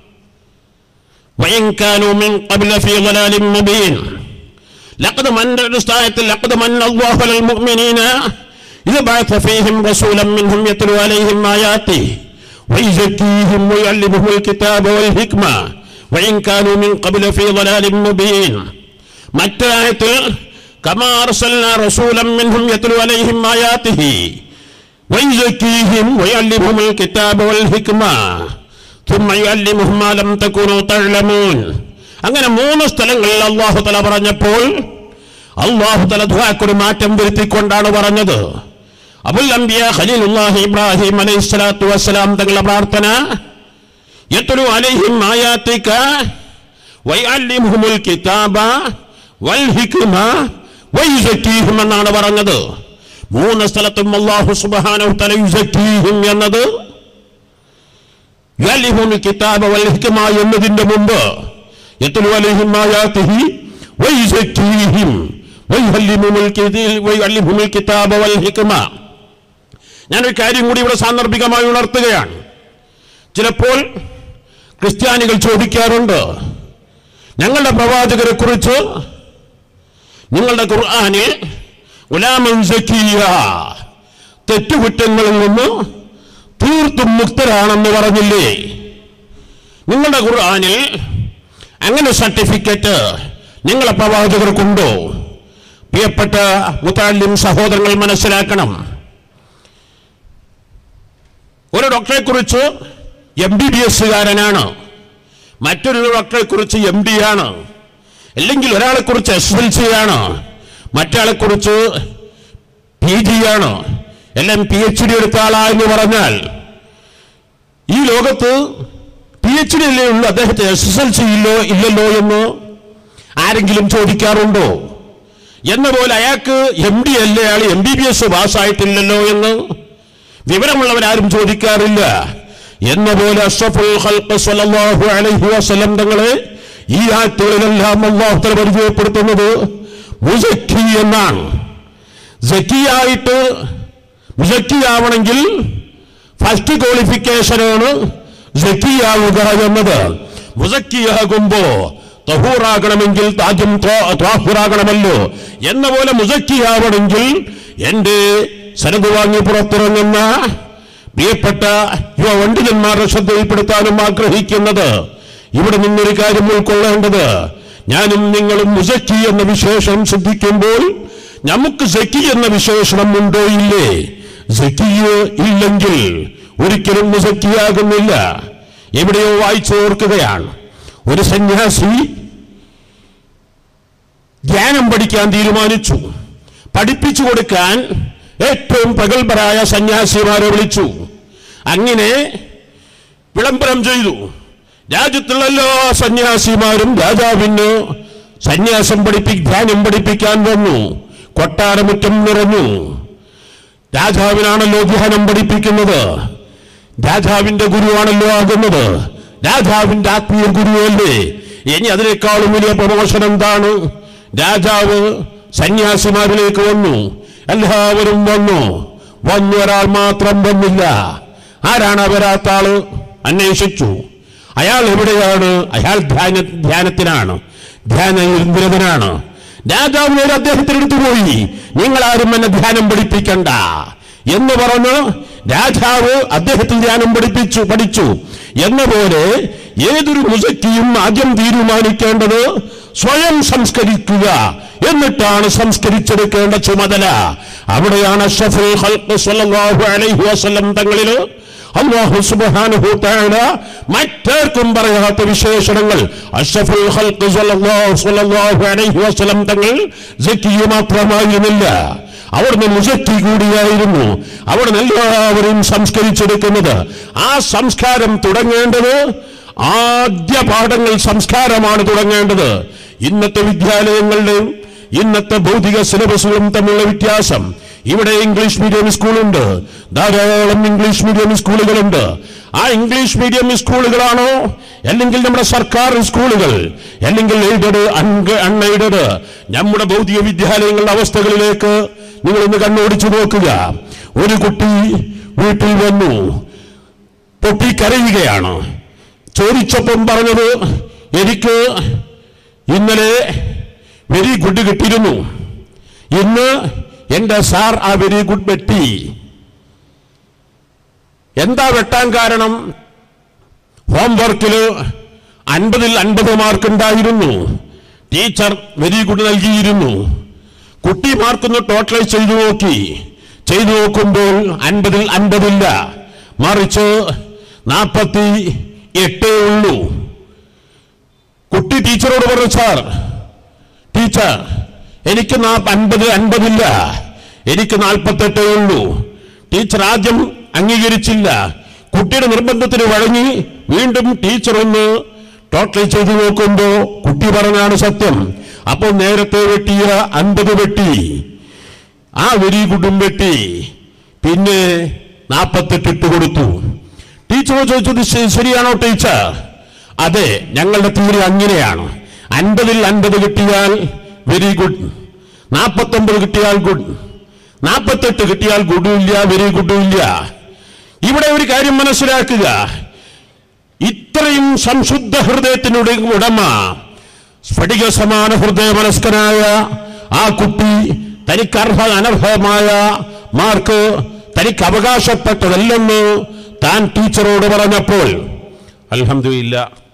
[SPEAKER 1] وإن كانوا من قبل في ضلال مبين لقد من الاستاذ لقد من الله على المؤمنين إذا بعث فيهم رسولا منهم يتلو عليهم آياته ويزكيهم ويعلمهم الكتاب والحكمة وإن كانوا من قبل في ضلال مبين متى كما أرسلنا رسولا منهم يتلو عليهم آياته ويزكيهم ويعلمهم الكتاب والحكمة ثم يعلمهم ما لم تكونوا تعلمون അങ്ങനെ മൂന്ന് സ്ഥലങ്ങളിൽ അള്ളാഹു തല പറഞ്ഞപ്പോൾ അള്ളാഹു തല ദ്വാക്കൊരു മാറ്റം വരുത്തിക്കൊണ്ടാണ് പറഞ്ഞത് അബുൽ അംബിയ ഖലീലുല്ലാഹി ഇബ്രാഹിം അലൈഹി സ്വലാത്തു വസ്സലാം തങ്ങളുടെ പ്രാർത്ഥന യത്ലു അലൈഹിം ആയാത്തിക വയഅല്ലിമുഹുൽ കിതാബ വൽ ഹിക്മ വയുസക്കീഹിം എന്നാണ് പറഞ്ഞത് മൂന്ന് സ്ഥലത്തും അള്ളാഹു സുബ്ഹാനഹു തആല യുസക്കീഹിം എന്നത് യുഅല്ലിമുൽ കിതാബ വൽ ഹിക്മ എന്നതിന്റെ മുമ്പ് യത്ലു അലൈഹിം ആയാത്തിഹി വയുസക്കീഹിം വയുഅല്ലിമുൽ കിതാബ വയുഅല്ലിമുൽ കിതാബ വൽ ഹിക്മ ഞാനൊരു കാര്യം കൂടി ഇവിടെ സാന്ദർഭികമായി ഉണർത്തുകയാണ് ചിലപ്പോൾ ക്രിസ്ത്യാനികൾ ചോദിക്കാറുണ്ട് ഞങ്ങളുടെ പ്രവാചകരെ കുറിച്ച് നിങ്ങളുടെ ഖുർആാനിൽ ഉലാമൻ സക്കിയ തെറ്റുകുറ്റങ്ങളിൽ നിന്ന് തീർത്തും മുക്തരാണെന്ന് പറഞ്ഞില്ലേ നിങ്ങളുടെ ഖുർആാനിൽ അങ്ങനെ സർട്ടിഫിക്കറ്റ് നിങ്ങളെ പ്രവാചകർക്കുണ്ടോ പ്രിയപ്പെട്ട മുത്താലിം സഹോദരങ്ങൾ മനസ്സിലാക്കണം ഒരു ഡോക്ടറെ കുറിച്ച് എം ബി ബി എസ്സുകാരനാണ് മറ്റൊരു ഡോക്ടറെ കുറിച്ച് എം ഡി ആണ് അല്ലെങ്കിൽ ഒരാളെ കുറിച്ച് എസ് എൽ സി ആണ് മറ്റാളെ കുറിച്ച് പി ജി ആണ് എല്ലാം പി എച്ച് ഡി എടുത്ത ആളാ എന്ന് പറഞ്ഞാൽ ഈ ലോകത്ത് പി എച്ച് ഡി അല്ലേ ഉള്ളൂ അദ്ദേഹത്തെ എസ് എസ് എൽ സി ഇല്ലോ ഇല്ലല്ലോ എന്ന് ആരെങ്കിലും ചോദിക്കാറുണ്ടോ എന്ന പോലെ അയാൾക്ക് എം ഡി അല്ലേ അയാൾ എം ബി ബി എസ് പാസ്സായിട്ടില്ലല്ലോ എന്ന് വിവരമുള്ളവരാരും ചോദിക്കാറില്ല എന്ന പോലെ അഷ്റഫുൽ ഖൽഖ് സ്വല്ലല്ലാഹു അലൈഹി വസല്ലം തങ്ങളെ ഈ ആറ്റുകളിലെല്ലാം അള്ളാഹു തആല പരിചയപ്പെടുത്തുന്നത് മുസക്കി എന്നാണ് സക്കിയായിട്ട് മുസക്കിയാവണമെങ്കിൽ ഫസ്റ്റ് ക്വാളിഫിക്കേഷനാണ് സക്കിയാവുക എന്നത് മുസക്കിയാകുമ്പോ തഹൂറാകണമെങ്കിൽ ആദ്യം ത്വാഹുറാകണമല്ലോ എന്ന പോലെ മുസക്കിയാവണമെങ്കിൽ എന്റെ സനത് വാങ്ങി പുറത്തിറങ്ങുന്ന പ്രിയപ്പെട്ട യുവ പണ്ഡിതന്മാരുടെ ശ്രദ്ധയിൽപ്പെടുത്താനും ആഗ്രഹിക്കുന്നത് ഇവിടെ നിന്നൊരു കാര്യം ഉൾക്കൊള്ളേണ്ടത് ഞാനും നിങ്ങളും മുസക്കി എന്ന വിശേഷണം ശ്രദ്ധിക്കുമ്പോൾ നമുക്ക് സക്കി എന്ന വിശേഷണം ഉണ്ടോ ഇല്ലേ സക്കിയ് ഇല്ലെങ്കിൽ ഒരിക്കലും മുസക്കിയാകുന്നില്ല എവിടെയോ വായിച്ചു ഓർക്കുകയാണ് ഒരു സന്യാസി ധ്യാനം പഠിക്കാൻ തീരുമാനിച്ചു പഠിപ്പിച്ചു കൊടുക്കാൻ ഏറ്റവും പ്രഗത്ഭരായ സന്യാസിമാരെ വിളിച്ചു അങ്ങനെ വിളംബരം ചെയ്തു രാജ്യത്തുള്ള എല്ലാ സന്യാസിമാരും രാജാവിന് സന്യാസം പഠിപ്പി ധ്യാനം പഠിപ്പിക്കാൻ വന്നു കൊട്ടാരമുറ്റം നിറഞ്ഞു രാജാവിനാണല്ലോ ധ്യാനം പഠിപ്പിക്കുന്നത് രാജാവിന്റെ ഗുരുവാണല്ലോ ആകുന്നത് രാജാവിന്റെ ആത്മീയ ഗുരുവല്ലേ ഇനി അതിനേക്കാളും വലിയ പ്രമോഷൻ എന്താണ് രാജാവ് സന്യാസിമാരിലേക്ക് വന്നു എല്ലാവരും വന്നു വന്നു ഒരാൾ മാത്രം വന്നില്ല ആരാണ് ആ വരാത്ത ആള് അന്വേഷിച്ചു അയാൾ എവിടെയാണ് അയാൾ ധ്യാന ധ്യാനത്തിനാണ് ധ്യാന നിരതനാണ് രാജാവിനോട് അദ്ദേഹത്തിനടുത്ത് പോയി നിങ്ങൾ ആരും എന്നെ ധ്യാനം പഠിപ്പിക്കണ്ട എന്ന് പറഞ്ഞ് രാജാവ് അദ്ദേഹത്തിൽ ധ്യാനം പഠിപ്പിച്ചു പഠിച്ചു എന്ന പോലെ ഏതൊരു മുസക്കിയും ആദ്യം തീരുമാനിക്കേണ്ടത് സ്വയം സംസ്കരിക്കുക എന്നിട്ടാണ് സംസ്കരിച്ചെടുക്കേണ്ട ചുമതല അവിടെയാണ് അഷ്റഫുൽ ഖൽഖ് സ്വല്ലല്ലാഹു അലൈഹി വസല്ലം തങ്ങളിൽ അല്ലാഹു സുബ്ഹാനഹു തആല മറ്റാർക്കും പറയാത്ത വിശേഷണങ്ങൾ അഷ്റഫുൽ ഖൽഖ് സ്വല്ലല്ലാഹു സ്വല്ലല്ലാഹു അലൈഹി വസല്ലം തങ്ങൾ സക്കിയ മാത്രമായിരുന്നില്ല അവിടുന്ന് മുസക്കി കൂടിയായിരുന്നു അവിടുന്ന് എല്ലാവരെയും സംസ്കരിച്ചെടുക്കുന്നത് ആ സംസ്കാരം തുടങ്ങേണ്ടത് ആദ്യ പാഠങ്ങൾ സംസ്കാരമാണ് തുടങ്ങേണ്ടത് ഇന്നത്തെ വിദ്യാലയങ്ങളുടെയും ഇന്നത്തെ ഭൗതിക സിലബസുകളും തമ്മിലുള്ള വ്യത്യാസം ഇവിടെ ഇംഗ്ലീഷ് മീഡിയം സ്കൂളുണ്ട് ധാരാളം ഇംഗ്ലീഷ് മീഡിയം സ്കൂളുകളുണ്ട് ആ ഇംഗ്ലീഷ് മീഡിയം സ്കൂളുകളാണോ അല്ലെങ്കിൽ നമ്മുടെ സർക്കാർ സ്കൂളുകൾ അല്ലെങ്കിൽ എയ്ഡഡ് അൺഎയ്ഡഡ് നമ്മുടെ ഭൗതിക വിദ്യാലയങ്ങളുടെ അവസ്ഥകളിലേക്ക് നിങ്ങൾ ഇന്ന് കണ്ണോടിച്ചു നോക്കുക ഒരു കുട്ടി വീട്ടിൽ വന്നു പൊട്ടിക്കരയുകയാണ് ചോദിച്ചപ്പം പറഞ്ഞത് എനിക്ക് ഇന്നലെ വെരി ഗുഡ് കിട്ടിയിരുന്നു ഇന്ന് എന്റെ സാർ ആ വെരി ഗുഡ് വെട്ടി എന്താ വെട്ടാൻ കാരണം ഹോംവർക്കില് അൻപതിൽ അൻപത് മാർക്ക് ഉണ്ടായിരുന്നു ടീച്ചർ വെരി ഗുഡ് നൽകിയിരുന്നു കുട്ടി മാർക്കൊന്ന് ടോട്ടലൈസ് ചെയ്തു നോക്കി ചെയ്തു നോക്കുമ്പോൾ അൻപതിൽ അൻപതില്ല മറിച്ച് നാൽപ്പത്തി എട്ടേ ഉള്ളൂ കുട്ടി ടീച്ചറോട് പറഞ്ഞു സാർ ടീച്ചർ എനിക്ക് നാ അൻപത് അൻപതില്ല എനിക്ക് നാൽപ്പത്തെട്ടേ ഉള്ളൂ ടീച്ചർ ആദ്യം അംഗീകരിച്ചില്ല കുട്ടിയുടെ നിർബന്ധത്തിന് വഴങ്ങി വീണ്ടും ടീച്ചർ ഒന്ന് ടോട്ടൽ ചെയ്തു നോക്കുമ്പോ കുട്ടി പറഞ്ഞാണ് സത്യം അപ്പോൾ നേരത്തെ വെട്ടിയ അൻപത് വെട്ടി ആ വെരി ഗുഡും വെട്ടി പിന്നെ നാൽപ്പത്തെട്ട് ഇട്ട് കൊടുത്തു ടീച്ചർ ചോദിച്ചത് "ശ- ശരിയാണോ ടീച്ചർ അതെ ഞങ്ങളുടെ തീരെ അങ്ങനെയാണ് അൻപതിൽ അൻപത് കിട്ടിയാൽ വെരി ഗുഡ് നാൽപ്പത്തൊമ്പത് കിട്ടിയാൽ ഗുഡ് നാൽപ്പത്തെട്ട് കിട്ടിയാൽ ഗുഡും ഇല്ല വെരി ഗുഡും ഇല്ല ഇവിടെ ഒരു കാര്യം മനസ്സിലാക്കുക ഇത്രയും സംശുദ്ധ ഹൃദയത്തിനുടെ ഉടമ സ്ഫടിക സമാന ഹൃദയ മനസ്കനായ ആ കുട്ടി തനിക്ക് അർഹ അനർഹമായ മാർക്ക് തനിക്ക് അവകാശപ്പെട്ടതല്ലെന്ന് താൻ ടീച്ചറോട് പറഞ്ഞപ്പോൾ അൽഹംദുലില്ല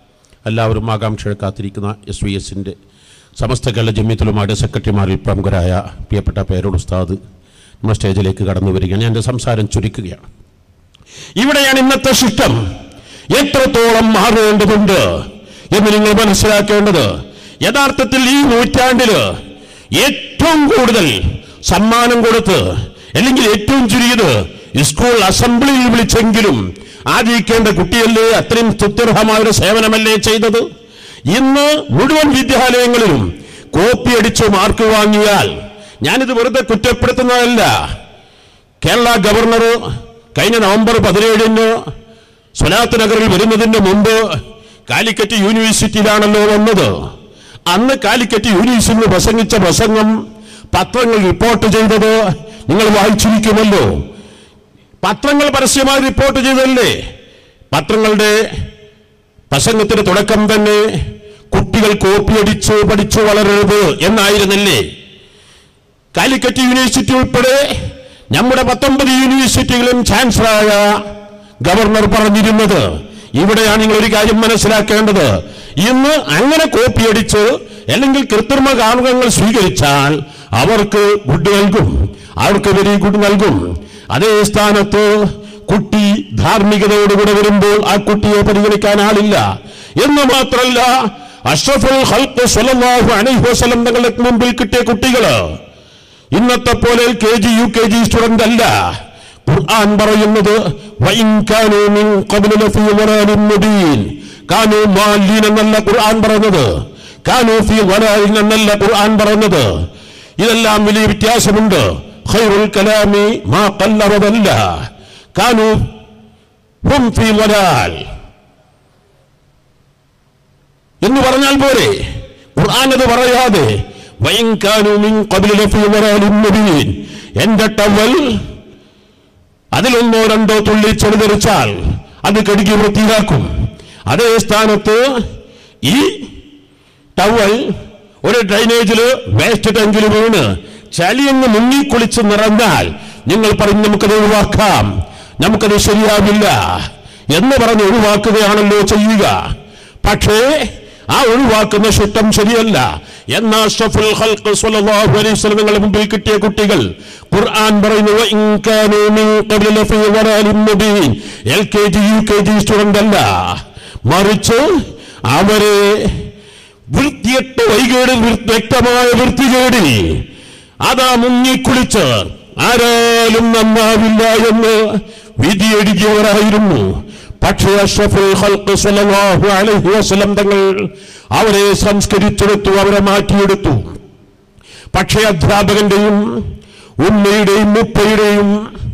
[SPEAKER 1] എല്ലാവരും ആകാംക്ഷ കാത്തിരിക്കുന്ന എസ് വി എസിൻ്റെ സമസ്ത കേരള ജമ്യത്തിലുമായിട്ട് സെക്രട്ടറിമാരിൽ പ്രമുഖരായ പ്രിയപ്പെട്ട പേരോട് ഉസ്താദ് നമ്മുടെ സ്റ്റേജിലേക്ക് കടന്നു വരികയാണ് ഞാൻ എൻ്റെ സംസാരം ചുരുക്കുകയാണ് ഇവിടെയാണ് ഇന്നത്തെ ശിഷ്ടം എത്രത്തോളം മാറേണ്ടതുണ്ട് എന്ന് നിങ്ങൾ മനസ്സിലാക്കേണ്ടത് യഥാർത്ഥത്തിൽ ഈ നൂറ്റാണ്ടില് ഏറ്റവും കൂടുതൽ സമ്മാനം കൊടുത്ത് അല്ലെങ്കിൽ ഏറ്റവും ചുരുങ്ങിയത് സ്കൂൾ അസംബ്ലിയിൽ വിളിച്ചെങ്കിലും ആദരിക്കേണ്ട കുട്ടിയല്ലേ അത്രയും സ്തുത്യർഹമായ ഒരു സേവനമല്ലേ ചെയ്തത് ഇന്ന് മുഴുവൻ വിദ്യാലയങ്ങളിലും കോപ്പി അടിച്ച് മാർക്ക് വാങ്ങിയാൽ ഞാനിത് വെറുതെ കുറ്റപ്പെടുത്തുന്നതല്ല കേരള ഗവർണർ കഴിഞ്ഞ നവംബർ പതിനേഴിന് സ്വലാത്ത് നഗറിൽ വരുന്നതിന് മുമ്പ് കാലിക്കറ്റ് യൂണിവേഴ്സിറ്റിയിലാണല്ലോ വന്നത് അന്ന് കാലിക്കറ്റ് യൂണിവേഴ്സിറ്റിയിൽ പ്രസംഗിച്ച പ്രസംഗം പത്രങ്ങൾ റിപ്പോർട്ട് ചെയ്തത് നിങ്ങൾ വായിച്ചിരിക്കുമല്ലോ പത്രങ്ങൾ പരസ്യമായി റിപ്പോർട്ട് ചെയ്തല്ലേ പത്രങ്ങളുടെ പ്രസംഗത്തിന്റെ തുടക്കം തന്നെ കുട്ടികൾ കോപ്പിയടിച്ച് പഠിച്ചു വളരരുത് എന്നായിരുന്നല്ലേ കാലിക്കറ്റ് യൂണിവേഴ്സിറ്റി ഉൾപ്പെടെ നമ്മുടെ പത്തൊമ്പത് യൂണിവേഴ്സിറ്റികളും ചാൻസലറായ ഗവർണർ പറഞ്ഞിരുന്നത് ഇവിടെയാണ് നിങ്ങൾ ഒരു കാര്യം മനസ്സിലാക്കേണ്ടത് ഇന്ന് അങ്ങനെ കോപ്പിയടിച്ച് അല്ലെങ്കിൽ കൃത്രിമ കാമുകങ്ങൾ സ്വീകരിച്ചാൽ അവർക്ക് ഗുഡ് നൽകും അവർക്ക് വെരി ഗുഡ് നൽകും അതേ സ്ഥാനത്ത് കുട്ടി ധാർമ്മികതയോടുകൂടെ വരുമ്പോൾ ആ കുട്ടിയെ പരിഗണിക്കാൻ ആളില്ല എന്ന് മാത്രമല്ല അഷ്റഫുൽ ഹൽക്ക് സ്വലല്ലാഹു അലൈഹി വസല്ലം തങ്ങളുടെ മുമ്പിൽ കിട്ടിയ കുട്ടികള് ഇന്നത്തെ പോലെ K G U K G student അല്ല ഖുർആൻ പറയുന്നത് വഇൻ കാനൂ മിൻ ഖബ്ലു ലഫീ ളലാലിൻ മുബീൻ കാനൂ മാലീൻ എന്നല്ല ഖുർആൻ പറഞ്ഞത് കാനൂ ഫീ ളലാലിൻ എന്നല്ല ഖുർആൻ പറഞ്ഞത് ഇതെല്ലാം വലിയ വ്യത്യാസമുണ്ട് ഖൈറുൽ കലാമി മാ ഖല്ല വദല്ല കാനൂ ഹും ഫീ ളലാൽ എന്ന് പറഞ്ഞാൽ പോരെ ഖുർആൻ അത് പറയാതെ വഇൻ കാനൂ മിൻ ഖബ്ലു ലഫീ ളലാലിൻ മുബീൻ എന്റെ ടവൽ അതിലൊന്നോ രണ്ടോ തുള്ളി ചെറുതെറിച്ചാൽ അത് കഴുകി വൃത്തിയാക്കും അതേ സ്ഥാനത്ത് ഈ ടവൽ ഒരു ഡ്രൈനേജില് വേസ്റ്റ് ടാങ്കിൽ വീണ് ചളിയങ്ങ് മുങ്ങിക്കുളിച്ച് നിറഞ്ഞാൽ നിങ്ങൾ പറയും നമുക്കത് ഒഴിവാക്കാം നമുക്കത് ശരിയാവില്ല എന്ന് പറഞ്ഞ് ഒഴിവാക്കുകയാണല്ലോ ചെയ്യുക പക്ഷേ ആ ഒഴിവാക്കുന്ന ശുദ്ധം ശരിയല്ല എന്നാ അഷ്റഫുൽ ഖൽഖ് സ്വല്ലല്ലാഹു അലൈഹി വസല്ലം നിങ്ങളുടെ മുമ്പിൽ കിട്ടിയ കുട്ടികൾ ഖുർആൻ പറയുന്നു "വഇൻ കാനൂ മിൻ ഖബ്ല ലഫീ ളലാലിൻ മുബീൻ L K G U K G student അല്ല മറിച്ച് അവരെ വൃത്തിയട്ട വൈകേട് വൃ- വ്യക്തമായ വൃത്തികേടിൽ അതാ മുങ്ങിക്കുളിച്ച് ആരാലും നന്നാവില്ല എന്ന് വിധിയെഴുതിയവരായിരുന്നു പക്ഷേ അഷ്റഫുൽ ഖൽഖ് സ്വല്ലല്ലാഹു അലൈഹി വസല്ലം തങ്ങൾ അവരെ സംസ്കരിച്ചെടുത്തു അവരെ മാറ്റിയെടുത്തു പക്ഷേ അധ്യാപകന്റെയും ഉമ്മയുടെയും മുപ്പയുടെയും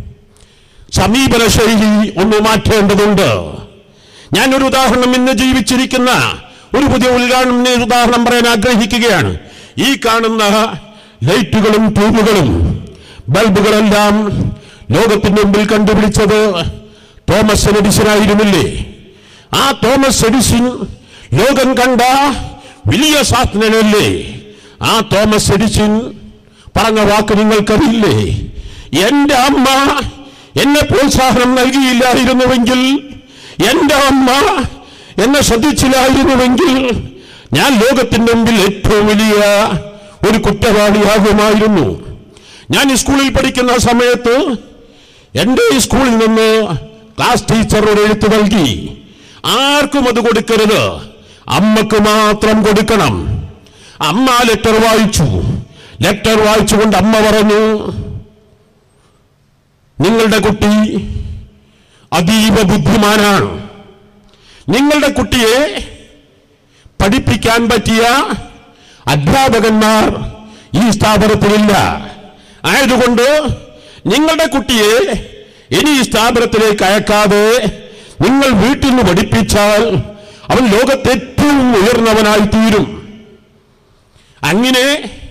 [SPEAKER 1] സമീപന ശൈലി ഒന്ന് മാറ്റേണ്ടതുണ്ട് ഞാൻ ഒരു ഉദാഹരണം ഇന്ന് ജീവിച്ചിരിക്കുന്ന ഒരു പുതിയ ഉദ്ഘാടനം ഇന്ന് ഉദാഹരണം പറയാൻ ആഗ്രഹിക്കുകയാണ് ഈ കാണുന്ന ലൈറ്റുകളും ട്യൂബുകളും ബൾബുകളെല്ലാം ലോകത്തിന്റെ മുമ്പിൽ കണ്ടുപിടിച്ചത് തോമസ് എഡിസൺ ആയിരുന്നില്ലേ ആ തോമസ് എഡിസൺ ലോകം കണ്ട വലിയ ശാസ്ത്രജ്ഞനല്ലേ ആ തോമസ് എഡിസൺ പറഞ്ഞ വാക്ക് നിങ്ങൾക്കറിയില്ലേ എന്റെ അമ്മ എന്നെ പ്രോത്സാഹനം നൽകിയില്ലായിരുന്നുവെങ്കിൽ എന്റെ അമ്മ എന്നെ ശ്രദ്ധിച്ചില്ലായിരുന്നുവെങ്കിൽ ഞാൻ ലോകത്തിന്റെ മുമ്പിൽ ഏറ്റവും വലിയ ഒരു കുറ്റവാളിയാകുമായിരുന്നു ഞാൻ ഈ സ്കൂളിൽ പഠിക്കുന്ന സമയത്ത് എൻ്റെ ഈ സ്കൂളിൽ നിന്ന് ക്ലാസ് ടീച്ചർ ഒരു എഴുത്ത് നൽകി ആർക്കും അത് കൊടുക്കരുത് അമ്മക്ക് മാത്രം കൊടുക്കണം അമ്മ ആ ലെറ്റർ വായിച്ചു ലെറ്റർ വായിച്ചുകൊണ്ട് അമ്മ പറഞ്ഞു നിങ്ങളുടെ കുട്ടി അതീവ ബുദ്ധിമാനാണ് നിങ്ങളുടെ കുട്ടിയെ പഠിപ്പിക്കാൻ പറ്റിയ അധ്യാപകന്മാർ ഈ സ്ഥാപനത്തിലില്ല ആയതുകൊണ്ട് നിങ്ങളുടെ കുട്ടിയെ ഇനി ഈ സ്ഥാപനത്തിലേക്ക് അയക്കാതെ നിങ്ങൾ വീട്ടിൽ നിന്ന് പഠിപ്പിച്ചാൽ അവൻ ലോകത്തെ ഏറ്റവും ഉയർന്നവനായി തീരും അങ്ങനെ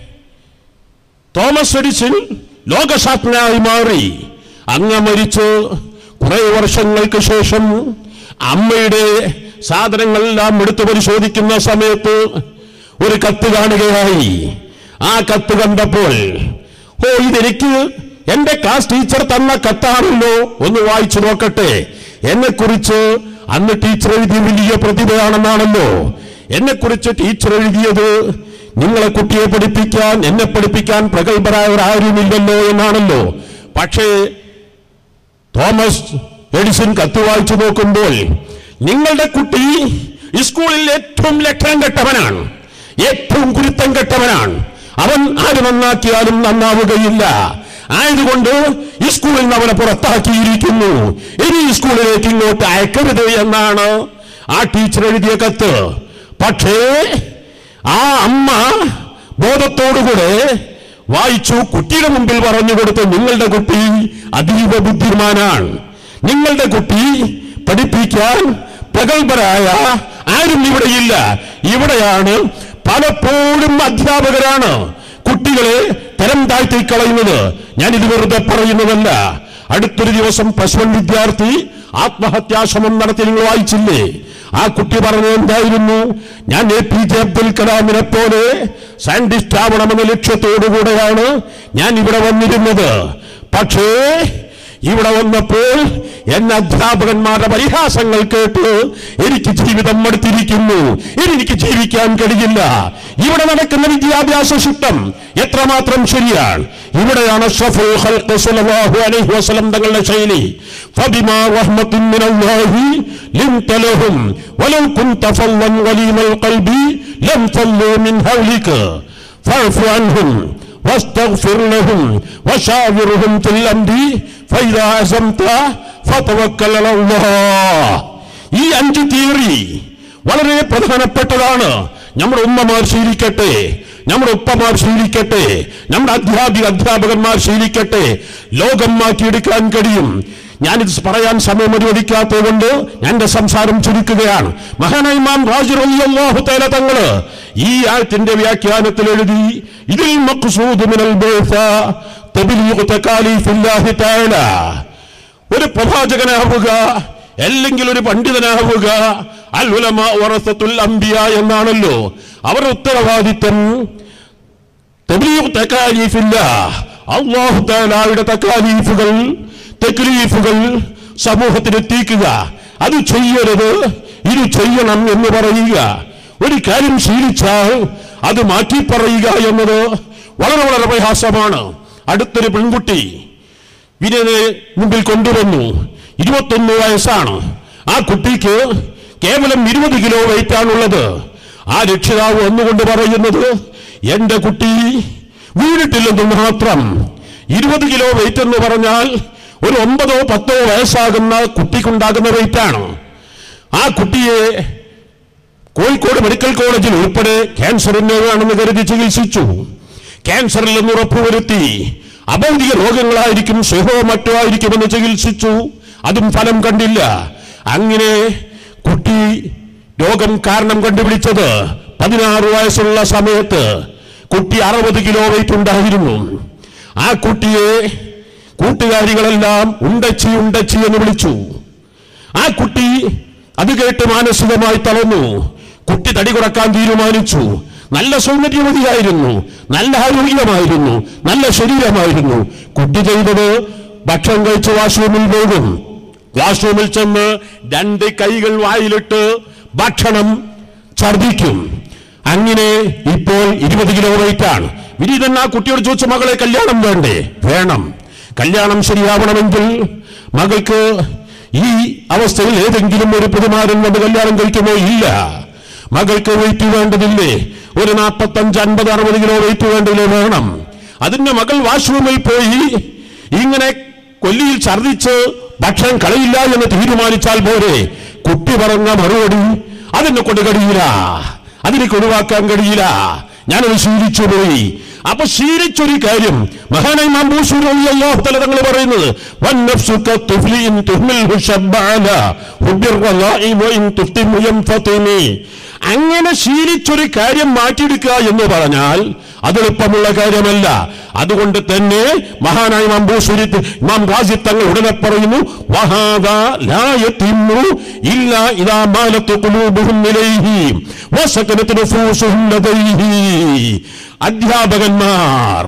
[SPEAKER 1] തോമസ് എഡിസൺ ലോകശാസ്ത്രജ്ഞനായി മാറി അങ്ങ് മരിച്ച് കുറെ വർഷങ്ങൾക്ക് ശേഷം അമ്മയുടെ സാധനങ്ങളെല്ലാം എടുത്തു പരിശോധിക്കുന്ന സമയത്ത് ഒരു കത്ത് കാണുകയായി ആ കത്ത് കണ്ടപ്പോൾ ഓ ഇതെനിക്ക് എന്റെ ക്ലാസ് ടീച്ചർ തന്ന കത്താണല്ലോ ഒന്ന് വായിച്ചു നോക്കട്ടെ എന്നെ കുറിച്ച്
[SPEAKER 2] അന്ന് ടീച്ചർ എഴുതിയ വലിയ പ്രതിഭയാണെന്നാണല്ലോ എന്നെക്കുറിച്ച് ടീച്ചർ എഴുതിയത് നിങ്ങളെ കുട്ടിയെ പഠിപ്പിക്കാൻ എന്നെ പഠിപ്പിക്കാൻ പ്രഗത്ഭരായവർ ആരുമില്ലല്ലോ എന്നാണല്ലോ പക്ഷേ തോമസ് എഡിസൺ കത്ത് വായിച്ചു നോക്കുമ്പോൾ നിങ്ങളുടെ കുട്ടി ഈ സ്കൂളിൽ ഏറ്റവും ലക്ഷണം കെട്ടവനാണ് ഏറ്റവും കുരുത്തം കെട്ടവനാണ് അവൻ ആര് നന്നാക്കിയാലും നന്നാവുകയില്ല ആയതുകൊണ്ട് ഈ സ്കൂളിൽ നിന്ന് അവനെ പുറത്താക്കിയിരിക്കുന്നു ഇനി ഈ സ്കൂളിലേക്ക് ഇങ്ങോട്ട് അയക്കരുത് എന്നാണ് ആ ടീച്ചർ എഴുതിയ കത്ത് പക്ഷേ ആ അമ്മ ബോധത്തോടുകൂടെ വായിച്ചു കുട്ടിയുടെ മുമ്പിൽ പറഞ്ഞു കൊടുത്ത് നിങ്ങളുടെ കുട്ടി അതീവ ബുദ്ധിമാനാണ് നിങ്ങളുടെ കുട്ടി പഠിപ്പിക്കാൻ പ്രഗത്ഭരായ ആരും ഇവിടെയില്ല ഇവിടെയാണ് പലപ്പോഴും അധ്യാപകരാണ് കുട്ടികളെ തരം താഴ്ത്തി കളയുന്നത് ഞാൻ ഇത് വെറുതെ പറയുന്നതല്ല അടുത്തൊരു ദിവസം പ്ലസ് വൺ വിദ്യാർത്ഥി ആത്മഹത്യാശ്രമം നടത്തി നിങ്ങൾ വായിച്ചില്ലേ ആ കുട്ടി പറഞ്ഞത് എന്തായിരുന്നു ഞാൻ എ പി ജെ അബ്ദുൽ കലാമിനെ പോലെ സയന്റിസ്റ്റ് ആവണമെന്ന ലക്ഷ്യത്തോടുകൂടെയാണ് ഞാൻ ഇവിടെ വന്നിരുന്നത് പക്ഷേ ഇവിടെ വന്നപ്പോൾ എന്നെ അധ്യാപകന്മാരുടെ പരിഹാസങ്ങൾ കേട്ട് എനിക്ക് ജീവിതം മടുത്തിരിക്കുന്നു ഇനി എനിക്ക് ജീവിക്കാൻ കഴിയില്ല ഇവിടെ നടക്കുന്ന വിദ്യാഭ്യാസ ശിഷ്ടം എത്രമാത്രം ശരിയാണ് ഇവിടെയാണ് അഷ്റഫുൽ ഖൽഖ് സ്വല്ലല്ലാഹു അലൈഹി വസല്ലം തങ്ങളുടെ ശൈലി ഫബിമാ റഹ്മത്തിൻ മിനല്ലാഹി ലിൻത ലഹും വലൗ കുൻത ഫല്ലൻ ഗലീമൽ ഖൽബി ലം ഫല്ലു മിൻ ഹൗലിക ഫഅഫു അൻഹും واستغفر لهم وشاورهم في الامر فاذا عزمت فتوكل على الله ഈ അഞ്ച് തിയറി വളരെ പ്രധാനപ്പെട്ടതാണ് നമ്മുടെ ഉമ്മമാർ ശീലിക്കട്ടെ നമ്മുടെ ഉപ്പമാർ ശീലിക്കട്ടെ നമ്മുടെ അധ്യാപിക അധ്യാപകന്മാർ ശീലിക്കട്ടെ ലോകം മാറ്റിയെടുക്കാൻ കഴിയും ഞാനിത് പറയാൻ സമയം അനുവദിക്കാത്തത് കൊണ്ട് ഞാൻ എന്റെ സംസാരം ചുരുക്കുകയാണ് മഹാനായ ഇമാം റാജി റളിയല്ലാഹു തആല തങ്ങള് ഈ ആയത്തിന്റെ വ്യാഖ്യാനത്തിൽ എഴുതി ഇതിൽ മഖ്സൂദ് മിനൽ ബൈസ തബ്ലീഗ് തകാലീഫില്ലാഹി തആല ഒരു പ്രവാചകനാവുക അല്ലെങ്കിൽ ഒരു പണ്ഡിതനാവുക അൽ ഉലമാ വറസത്തുൽ അംബിയ എന്നാണല്ലോ അവരുടെ ഉത്തരവാദിത്വം തബ്ലീഗ് തകാലീഫില്ല അല്ലാഹു തആലയുടെ തകാലീഫുകൾ തക്ലീഫുകൾ സമൂഹത്തിന് എത്തിക്കുക അത് ചെയ്യരുത് ഇത് ചെയ്യണം എന്ന് പറയുക ഒരു കാര്യം ശീലിച്ചാൽ അത് മാറ്റി പറയുക എന്നത് വളരെ വളരെ പ്രയാസമാണ് അടുത്തൊരു പെൺകുട്ടി വിനയനെ മുമ്പിൽ കൊണ്ടുവന്നു ഇരുപത്തൊന്ന് വയസ്സാണ് ആ കുട്ടിക്ക് കേവലം ഇരുപത് കിലോ വെയിറ്റ് ആണുള്ളത് ആ രക്ഷിതാവ് ഒന്നുകൊണ്ട് പറയുന്നത് എന്റെ കുട്ടി വീണിട്ടില്ലെന്ന് മാത്രം ഇരുപത് കിലോ വെയിറ്റ് എന്ന് പറഞ്ഞാൽ ഒരു ഒമ്പതോ പത്തോ വയസ്സാകുന്ന കുട്ടിക്കുണ്ടാകുന്ന വെയിറ്റാണ് ആ കുട്ടിയെ കോഴിക്കോട് മെഡിക്കൽ കോളേജിൽ ഉൾപ്പെടെ ക്യാൻസറിൻ്റെതാണെന്ന് കരുതി ചികിത്സിച്ചു ക്യാൻസറിൽ നിന്ന് ഉറപ്പുവരുത്തി അഭൗതിക രോഗങ്ങളായിരിക്കും സുഖമോ മറ്റോ ആയിരിക്കുമെന്ന് ചികിത്സിച്ചു അതും ഫലം കണ്ടില്ല അങ്ങനെ കുട്ടി രോഗം കാരണം കണ്ടുപിടിച്ചത് പതിനാറ് വയസ്സുള്ള സമയത്ത് കുട്ടി അറുപത് കിലോ വെയിറ്റ് ഉണ്ടായിരുന്നു ആ കുട്ടിയെ കൂട്ടുകാരികളെല്ലാം ഉണ്ടച്ചി ഉണ്ടച്ചി എന്ന് വിളിച്ചു ആ കുട്ടി അത് കേട്ട് മാനസികമായി തളർന്നു കുട്ടി തടി കുറക്കാൻ തീരുമാനിച്ചു നല്ല സൗന്ദര്യവതിയായിരുന്നു നല്ല ആരോഗ്യമായിരുന്നു നല്ല ശരീരമായിരുന്നു കുട്ടി ചെയ്തത് ഭക്ഷണം കഴിച്ച് വാഷ്റൂമിൽ പോകും വാഷ്റൂമിൽ ചെന്ന് രണ്ട് കൈകൾ വായിലിട്ട് ഭക്ഷണം ഛർദിക്കും അങ്ങനെ ഇപ്പോൾ ഇരുപത് കിലോ വെയിറ്റാണ് വിനീതൻ ആ കുട്ടിയോട് ചോദിച്ചു മകളെ കല്യാണം വേണ്ടേ വേണം കല്യാണം ശരിയാവണമെങ്കിൽ മകൾക്ക് ഈ അവസ്ഥയിൽ ഏതെങ്കിലും ഒരു പുതുമാരൻ വന്ന് കല്യാണം കഴിക്കുമോ ഇല്ല മകൾക്ക് വെയിറ്റ് വേണ്ടതില്ലേ ഒരു നാൽപ്പത്തഞ്ച് അൻപത് അറുപത് കിലോ വെയിറ്റ് വേണ്ടതില്ലേ വേണം അതിന്റെ മകൾ വാഷ്റൂമിൽ പോയി ഇങ്ങനെ കൊല്ലിയിൽ ഛർദിച്ച് ഭക്ഷണം കളയില്ല എന്ന് തീരുമാനിച്ചാൽ പോരെ കുട്ടി പറഞ്ഞ മറുപടി അതിനെ കൊണ്ട് കഴിയില്ല അതിനൊക്കെ ഒഴിവാക്കാൻ കഴിയില്ല ഞാനത് ശീലിച്ചു പോയി അപ്പൊ ശീലിച്ചൊരു കാര്യം മഹാനായി മാമ്പൂസൂരിയല്ലാഹുത്തല തങ്ങൾ പറയുന്നത് വന്നഫ്സുക തുഫ്ലിൻ തുഹ്മിൽഹു ശബ്ബഅല ഹുബ്ബിർ വലാഇ വഇൻ തുഫ്തിമു യംഫതിമി അങ്ങനെ ശീലിച്ചൊരു കാര്യം മാറ്റിയെടുക്കുക എന്ന് പറഞ്ഞാൽ അത് എളുപ്പമുള്ള കാര്യമല്ല അതുകൊണ്ട് തന്നെ മഹാനായ മമ്പൂസുരി ഇമാം റാസി തങ്ങൾ ഉടനെ പറയുന്നു വഹാദ ലാ യതിമു ഇല്ലാ ഇദാ മാലത്ത് ഖുലൂബുഹും ഇലൈഹി വസകനത് നുഫൂസുഹും ലദൈഹി അധ്യാപകന്മാർ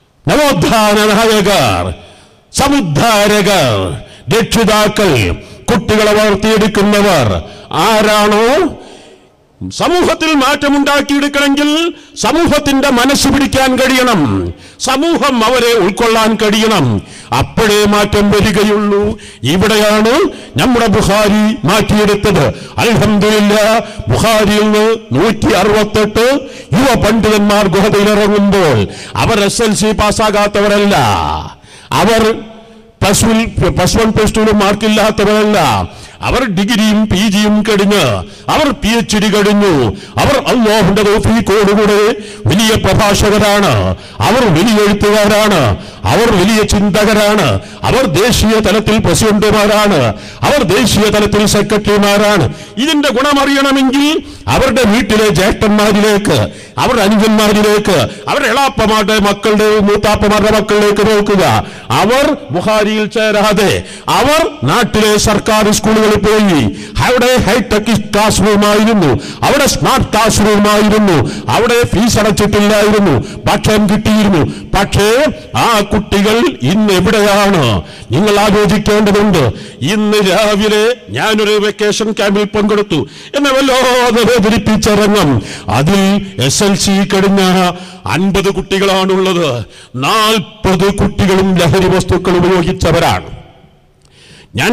[SPEAKER 2] നവോത്ഥാന നായകർ സമുദ്ധാരകർ രക്ഷിതാക്കൾ കുട്ടികളെ വളർത്തിയെടുക്കുന്നവർ ആരാണോ സമൂഹത്തിൽ മാറ്റമുണ്ടാക്കിയെടുക്കണമെങ്കിൽ സമൂഹത്തിന്റെ മനസ്സ് പിടിക്കാൻ കഴിയണം സമൂഹം അവരെ ഉൾക്കൊള്ളാൻ കഴിയണം അപ്പോഴേ മാറ്റം വരികയുള്ളൂ ഇവിടെയാണ് നമ്മുടെ ബുഹാരി മാറ്റിയെടുത്തത് അൽഹംദുലില്ല ബുഹാരിയിൽ നിന്ന് നൂറ്റി അറുപത്തെട്ട് യുവ പണ്ഡിതന്മാർ ഗുഹതയിലിറങ്ങുമ്പോൾ അവർ എസ് എൽ സി പാസ്സാകാത്തവരല്ല അവർ plus one plus one plus ടുവിലും മാർക്കില്ലാത്തവരല്ല അവർ ഡിഗ്രിയും പി ജിയും കഴിഞ്ഞ് അവർ പി എച്ച് ഡി കഴിഞ്ഞു അവർ അള്ളാഹുന്റെ തോഫീക്കോടുകൂടെ വലിയ പ്രഭാഷകരാണ് അവർ വലിയ എഴുത്തുകാരാണ് അവർ വലിയ ചിന്തകരാണ് അവർ ദേശീയ തലത്തിൽ പ്രസിഡന്റുമാരാണ് അവർ ദേശീയ തലത്തിൽ സെക്രട്ടറിമാരാണ് ഇതിന്റെ ഗുണമറിയണമെങ്കിൽ അവരുടെ വീട്ടിലെ ജ്യേഷ്ഠന്മാരിലേക്ക് അവരുടെ അനുജന്മാരിലേക്ക് അവരുടെ എളാപ്പമാരുടെ മക്കളുടെ മൂത്താപ്പമാരുടെ മക്കളിലേക്ക് നോക്കുക അവർ ബുഹാരിയിൽ ചേരാതെ അവർ നാട്ടിലെ സർക്കാർ സ്കൂളുകളിൽ പോയി അവിടെ ഹൈടെക് ക്ലാസ് റൂമായിരുന്നു അവിടെ സ്മാർട്ട് ക്ലാസ് റൂമായിരുന്നു അവിടെ ഫീസ് അടച്ചിട്ടില്ലായിരുന്നു ഭക്ഷണം കിട്ടിയിരുന്നു പക്ഷേ ആ കുട്ടികൾ ഇന്ന് എവിടെയാണ് നിങ്ങൾ ആലോചിക്കേണ്ടതുണ്ട് ഇന്ന് രാവിലെ ഞാനൊരു വെക്കേഷൻ ക്യാമ്പിൽ പങ്കെടുത്തു എന്നെ വല്ലാതെ വേദനിപ്പിച്ചിറങ്ങും അതിൽ എസ് എൽ സി കഴിഞ്ഞ അൻപത് കുട്ടികളാണുള്ളത് നാൽപ്പത് കുട്ടികളും ലഹരി വസ്തുക്കൾ ഉപയോഗിച്ചവരാണ് ഞാൻ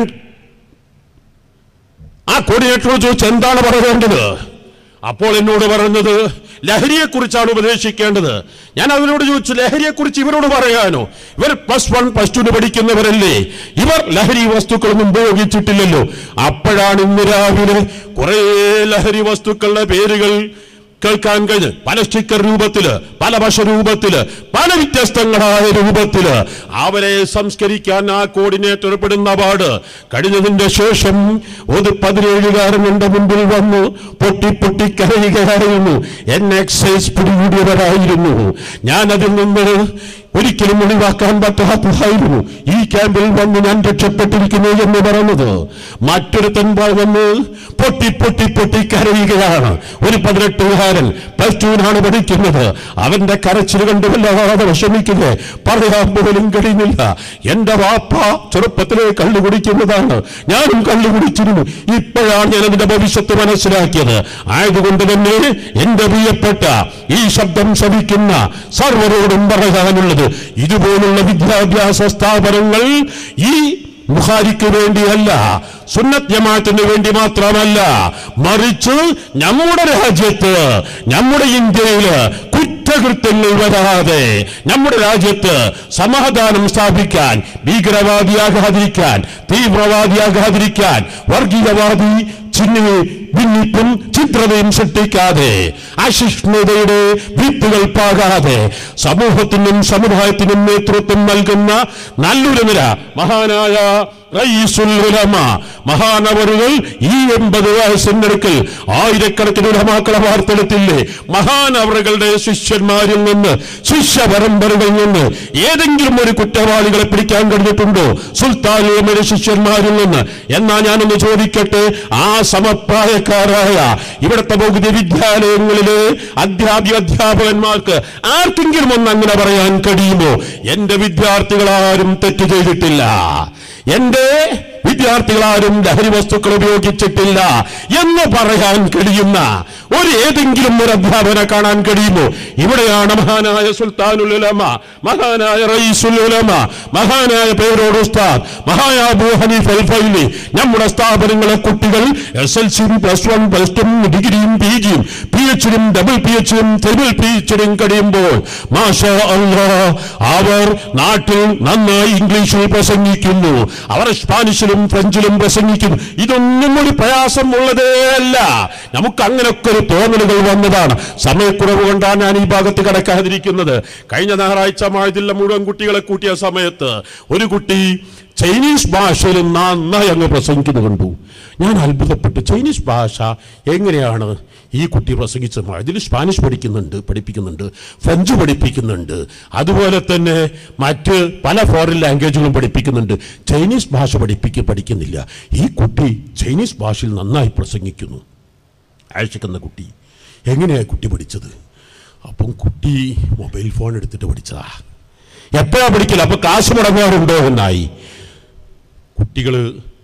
[SPEAKER 2] ആ കോർഡിനേറ്ററോട് ചോദിച്ചു എന്താണ് പറയേണ്ടത് അപ്പോൾ എന്നോട് പറഞ്ഞത് ലഹരിയെക്കുറിച്ചാണ് ഉപദേശിക്കേണ്ടത് ഞാൻ അവരോട് ചോദിച്ചു ലഹരിയെക്കുറിച്ച് ഇവരോട് പറയാനോ ഇവർ പ്ലസ് വൺ പ്ലസ് ടുന് പഠിക്കുന്നവരല്ലേ ഇവർ ലഹരി വസ്തുക്കളൊന്നും ഉപയോഗിച്ചിട്ടില്ലല്ലോ അപ്പോഴാണ് ഇന്ന് രാവിലെ കുറേ ലഹരി വസ്തുക്കളുടെ പേരുകൾ കേൾക്കാൻ കഴിഞ്ഞ് പല സ്റ്റിക്കർ രൂപത്തില് പല വശ രൂപത്തില് പല വ്യത്യസ്തങ്ങളായ രൂപത്തില് അവരെ സംസ്കരിക്കാൻ ആ കോർഡിനേറ്റർ പെടുന്ന പാട് കഴിഞ്ഞതിന്റെ ശേഷം ഒരു പതിനേഴുകാരൻ എന്റെ മുമ്പിൽ വന്നു പൊട്ടി പൊട്ടി കരയുകയായിരുന്നു എന്നെ എക്സൈസ് പിടികൂടിയവരായിരുന്നു ഞാൻ അതിൽ നിന്ന് ഒരിക്കലും ഒഴിവാക്കാൻ പറ്റാത്തതായിരുന്നു ഈ ക്യാമ്പിൽ വന്ന് ഞാൻ രക്ഷപ്പെട്ടിരിക്കുന്നു എന്ന് പറഞ്ഞത് മറ്റൊരുത്തൻ വന്ന് പൊട്ടി പൊട്ടി പൊട്ടി കരയുകയാണ് ഒരു പതിനെട്ടുകാരൻ പ്ലസ് ടുവിനാണ് പഠിക്കുന്നത് അവന്റെ കരച്ചിൽ കണ്ട് വല്ലാതെ വിഷമിക്കുക പറയാൻ പോലും കഴിയുന്നില്ല എന്റെ വാപ്പ ചെറുപ്പത്തിലെ കള്ളു കുടിക്കുന്നതാണ് ഞാനും കള്ളു കുടിച്ചിരുന്നു ഇപ്പോഴാണ് ഞാൻ അതിന്റെ ഭവിഷ്യത്ത് മനസ്സിലാക്കിയത് ആയതുകൊണ്ട് തന്നെ എന്റെ പ്രിയപ്പെട്ട ഈ ശബ്ദം ശ്രവിക്കുന്ന സർവരോടും പറയാനുള്ളത് ഇതുപോലുള്ള വിദ്യാഭ്യാസ സ്ഥാപനങ്ങൾ ഈ ബുഹാരിക്ക് വേണ്ടിയല്ല സുന്നത്ത് ജമാഅത്തിന് വേണ്ടി മാത്രമല്ല മറിച്ച് നമ്മുടെ രാജ്യത്ത് നമ്മുടെ ഇന്ത്യയില് കുറ്റകൃത്യങ്ങൾ വരാതെ നമ്മുടെ രാജ്യത്ത് സമാധാനം സ്ഥാപിക്കാൻ ഭീകരവാദിയാകാതിരിക്കാൻ തീവ്രവാദിയാകാതിരിക്കാൻ വർഗീയവാദി ചിഹ്ന ഭിന്നിപ്പും ചിത്രതയും സൃഷ്ടിക്കാതെ അശിഷ്ണുതയുടെ വിത്തുകൾ പാകാതെ സമൂഹത്തിനും സമുദായത്തിനും നേതൃത്വം നൽകുന്ന നല്ലൊരു നിര മഹാനായ റയീസുൽ ഉലമ മഹാനവറുകൾ ഈ എൺപത് വയസ്സിന്റെ അടുക്കൽ ആയിരക്കണക്കിന് ഉലമാക്കളെ വാർത്തെടുത്തില്ലേ മഹാനവറുകളുടെ ശിഷ്യന്മാരിൽ നിന്ന് ശിഷ്യ പരമ്പരകളിൽ നിന്ന് ഏതെങ്കിലും ഒരു കുറ്റവാളികളെ പിടിക്കാൻ കഴിഞ്ഞിട്ടുണ്ടോ സുൽത്താനുലമയുടെ ശിഷ്യന്മാരിൽ നിന്ന് എന്നാ ഞാനൊന്ന് ചോദിക്കട്ടെ ആ സമപ്രായക്കാരായ ഇവിടുത്തെ ഭൗതിക വിദ്യാലയങ്ങളിലെ അധ്യാപിക അധ്യാപകന്മാർക്ക് ആർക്കെങ്കിലും ഒന്ന് അങ്ങനെ പറയാൻ കഴിയുമോ എന്റെ വിദ്യാർത്ഥികൾ ആരും തെറ്റ് ചെയ്തിട്ടില്ല എന്റെ വിദ്യാർത്ഥികളാരും ലഹരി വസ്തുക്കൾ ഉപയോഗിച്ചിട്ടില്ല എന്ന് പറയാൻ കഴിയുന്ന ഒരു ഏതെങ്കിലും ഒരു അധ്യാപനെ കാണാൻ കഴിയുമോ ഇവിടെയാണ് മഹാനായ സുൽത്താനുൽ ഉലമ മഹാനായ റയീസുൽ ഉലമ മഹാനായ പേരോട് ഉസ്താദ് മഹായ അബൂ ഹനീഫ് അൽ ഫൈലി നമ്മുടെ സ്ഥാപനങ്ങളെ കുട്ടികൾ എസ് എൽ സിയും പ്ലസ് വൺ പ്ലസ് ടു ഡിഗ്രിയും പി ജിയും പി എച്ചിനും ഡബിൾ പി എച്ചിനും ട്രിപ്പിൾ പി എച്ചിനും കഴിയുമ്പോൾ മാഷാ അല്ലാ അവർ നാട്ടിൽ നന്നായി ഇംഗ്ലീഷിൽ പ്രസംഗിക്കുന്നു അവർ സ്പാനിഷിലും ഫ്രഞ്ചിലും പ്രസംഗിക്കുന്നു ഇതൊന്നും ഒരു പ്രയാസമുള്ളതേ അല്ല നമുക്ക് അങ്ങനെയൊക്കെ ഒരു തോന്നലുകൾ വന്നതാണ് സമയക്കുറവ് കൊണ്ടാണ് ഞാൻ ഈ ഭാഗത്ത് കിടക്കാതിരിക്കുന്നത് കഴിഞ്ഞ ഞായറാഴ്ച മായതില്ല മുഴുവൻ കുട്ടികളെ കൂട്ടിയ സമയത്ത് ഒരു കുട്ടി ചൈനീസ് ഭാഷയിൽ നന്നായി അങ്ങ് പ്രസംഗിക്കുന്നത് കണ്ടു ഞാൻ അത്ഭുതപ്പെട്ടു ചൈനീസ് ഭാഷ എങ്ങനെയാണ് ഈ കുട്ടി പ്രസംഗിച്ചത് ഇതിൽ സ്പാനിഷ് പഠിക്കുന്നുണ്ട് പഠിപ്പിക്കുന്നുണ്ട് ഫ്രഞ്ച് പഠിപ്പിക്കുന്നുണ്ട് അതുപോലെ തന്നെ മറ്റ് പല ഫോറിൻ ലാംഗ്വേജുകളും പഠിപ്പിക്കുന്നുണ്ട് ചൈനീസ് ഭാഷ പഠിപ്പിക്ക പഠിക്കുന്നില്ല ഈ കുട്ടി ചൈനീസ് ഭാഷയിൽ നന്നായി പ്രസംഗിക്കുന്നു ആഴ്ചക്കെന്ന കുട്ടി എങ്ങനെയാണ് കുട്ടി പഠിച്ചത് അപ്പം കുട്ടി മൊബൈൽ ഫോൺ എടുത്തിട്ട് പഠിച്ചതാ എപ്പോഴാ പഠിക്കില്ല അപ്പൊ കാശ് മുടങ്ങാറുണ്ടോ എന്നായി കുട്ടികൾ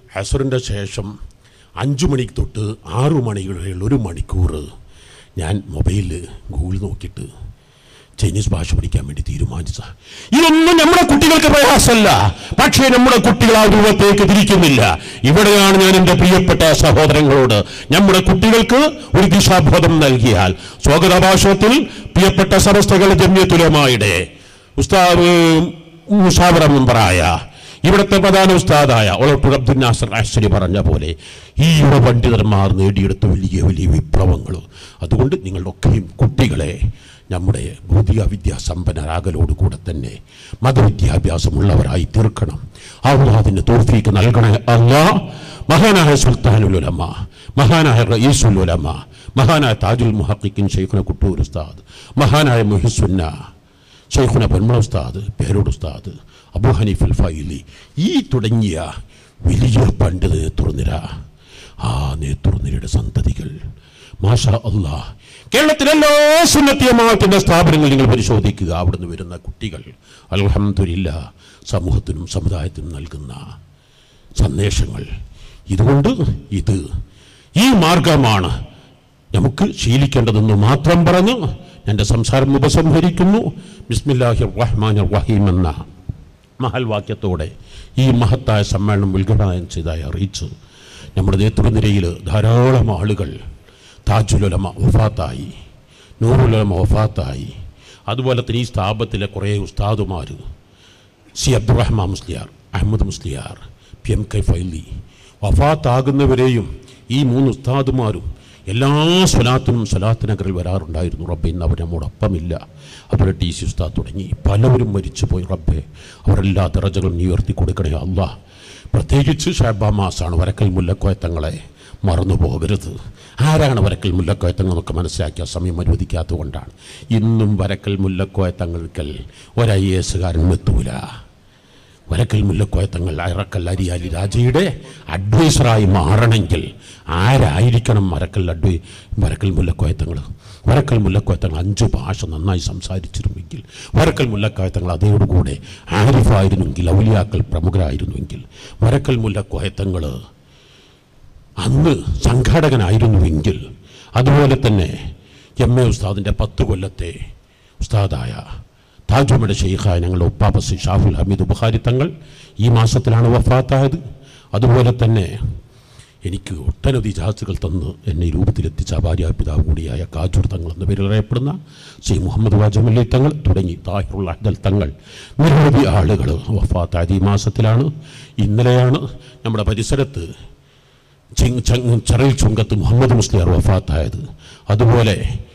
[SPEAKER 2] ഹസറിൻ്റെ ശേഷം അഞ്ചു മണിക്ക് തൊട്ട് ആറു മണി വരെയുള്ള ഒരു മണിക്കൂർ ഞാൻ മൊബൈലിൽ ഗൂഗിൾ നോക്കിയിട്ട് ചൈനീസ് ഭാഷ പഠിക്കാൻ വേണ്ടി തീരുമാനിച്ച ഇതൊന്നും നമ്മുടെ കുട്ടികൾക്ക് പ്രയാസമല്ല പക്ഷേ നമ്മുടെ കുട്ടികൾ ആ രൂപത്തേക്ക് തിരിക്കുന്നില്ല ഇവിടെയാണ് ഞാൻ എൻ്റെ പ്രിയപ്പെട്ട സഹോദരങ്ങളോട് നമ്മുടെ കുട്ടികൾക്ക് ഒരു ദിശാബോധം നൽകിയാൽ സ്വാഗതാഭാഷത്തിൽ പ്രിയപ്പെട്ട സമസ്തകൾ ജമ്യത്തുലമായുടെ ഉസ്താദ് മുഷാവറ മെമ്പറായ ഇവിടുത്തെ പ്രധാന ഉസ്താദായ ഒളട്ടൂർ അബ്ദുൽ നാസർ ആശ്ചര്യ പറഞ്ഞ പോലെ ഈ യുവ പണ്ഡിതന്മാർ നേടിയെടുത്ത വലിയ വലിയ വിപ്ലവങ്ങൾ അതുകൊണ്ട് നിങ്ങളുടെ ഒക്കെയും കുട്ടികളെ നമ്മുടെ ഭൗതിക വിദ്യാസമ്പന്നരാകലോടുകൂടെ തന്നെ മതവിദ്യാഭ്യാസമുള്ളവരായി തീർക്കണം അള്ളാഹ് തോഫീക്ക് നൽകണേ അല്ലാ മഹാനായ സുൽത്താനുലുലമ മഹാനായ റയീസുലുലമ മഹാനായ താജുൽ മുഹക്കിൻ ഷെയ്ഖുന കുട്ടൂർ ഉസ്താദ് മഹാനായ മുഹിസുന്ന ഷെയ്ഖുന ബർമ ഉസ്താദ് പേരോട് ഉസ്താദ് അബു ഹനീഫ് അൽ ഫൈലി ഈ തുടങ്ങിയ വലിയ പണ്ഡിത നേതൃനിര ആ നേതൃനിരയുടെ സന്തതികൾ മാഷാ അല്ലാ കേരളത്തിലെ എല്ലാ സുന്നത്തിയമാത്തിന്റെ സ്ഥാപനങ്ങൾ നിങ്ങൾ പരിശോധിക്കുക അവിടുന്ന് വരുന്ന കുട്ടികൾ അൽഹംദുലില്ല സമൂഹത്തിനും സമുദായത്തിനും നൽകുന്ന സന്ദേശങ്ങൾ ഇതുകൊണ്ട് ഇത് ഈ മാർഗമാണ് നമുക്ക് ശീലിക്കേണ്ടതെന്ന് മാത്രം പറഞ്ഞ് എൻ്റെ സംസാരം ഉപസംഹരിക്കുന്നു ബിസ്മില്ലാഹി റഹ്മാൻ റഹീം എന്ന മഹൽ വാക്യത്തോടെ ഈ മഹത്തായ സമ്മേളനം ഉദ്ഘാടനം ചെയ്തതായി അറിയിച്ചു നമ്മുടെ നേതൃനിരയിൽ ധാരാളം ആളുകൾ താജുലുലമ വഫാത്തായി നൂറുലമ വഫാത്തായി അതുപോലെ തന്നെ ഈ സ്ഥാപനത്തിലെ കുറേ ഉസ്താദുമാർ C Abdurahman Musliyar Ahmed Musliyar P M K ഫൈലി വഫാത്താകുന്നവരെയും ഈ മൂന്ന് ഉസ്താദുമാരും എല്ലാ സ്വലാത്തിനും സ്വലാത്ത് നഗറിൽ വരാറുണ്ടായിരുന്നു റബ്ബെ ഇന്ന് അവർ നമ്മോടൊപ്പമില്ല അതുപോലെ ടി സി ഉസ്താദ് തുടങ്ങി പലവരും മരിച്ചുപോയി റബ്ബെ അവരെല്ലാ ദറജകളും നീ ഉയർത്തി കൊടുക്കണേ അല്ല പ്രത്യേകിച്ച് ഷാബാ മാസാണ് വരക്കൽ മുല്ലക്കോയത്തങ്ങളെ മറന്നു പോകരുത് ആരാണ് വരക്കൽ മുല്ലക്കോയത്തങ്ങൾ നമുക്ക് മനസ്സിലാക്കിയ സമയം അനുവദിക്കാത്തതുകൊണ്ടാണ് ഇന്നും വരക്കൽ മുല്ലക്കോയത്തങ്ങൾക്കൽ ഒരു ഐ എ എസുകാരനും എത്തൂല വരക്കൽ മുല്ലക്കോയത്തങ്ങൾ അയറക്കൽ അരിയാലി രാജയുടെ അഡ്വൈസറായി മാറണമെങ്കിൽ ആരായിരിക്കണം വരക്കൽ അഡ്വൈ വരക്കൽ മുല്ലക്കോയത്തങ്ങൾ വരക്കൽ മുല്ലക്കോയത്തങ്ങൾ അഞ്ച് ഭാഷ നന്നായി സംസാരിച്ചിരുന്നെങ്കിൽ വരക്കൽ മുല്ലക്കോയത്തങ്ങൾ അതോടുകൂടെ ആരിഫായിരുന്നെങ്കിൽ ഔലിയാക്കൾ പ്രമുഖരായിരുന്നുവെങ്കിൽ വരക്കൽ മുല്ലക്കോയത്തങ്ങൾ അന്ന് സംഘാടകനായിരുന്നുവെങ്കിൽ അതുപോലെ തന്നെ എം എ ഉസ്താദിൻ്റെ പത്ത് കൊല്ലത്തെ ഉസ്താദായ താജുമയുടെ ഷെയ്ഖായ ഞങ്ങളുടെ ഉപ്പാബസ് ഷാഫുൽ ഹമീദ് ബുഖാരി തങ്ങൾ ഈ മാസത്തിലാണ് വഫാത്തായത് അതുപോലെ തന്നെ എനിക്ക് ഒട്ടനവധി ജഹാസുകൾ തന്ന് എന്നെ ഈ രൂപത്തിലെത്തിച്ച ഭാര്യ പിതാവ് കൂടിയായ കാജൂർ തങ്ങൾ എന്ന പേരിൽ അറിയപ്പെടുന്ന ശ്രീ മുഹമ്മദ് വാജമല്ലി തങ്ങൾ തുടങ്ങി താഹിറുൽ അഹ്ദൽ തങ്ങൾ നിരവധി ആളുകൾ വഫാത്തായത് ഈ മാസത്തിലാണ് ഇന്നലെയാണ് നമ്മുടെ പരിസരത്ത് ചിങ് ചങ് ചറയിൽ ചുങ്കത്ത് മുഹമ്മദ് മുസ്ലിയാർ വഫാത്തായത് അതുപോലെ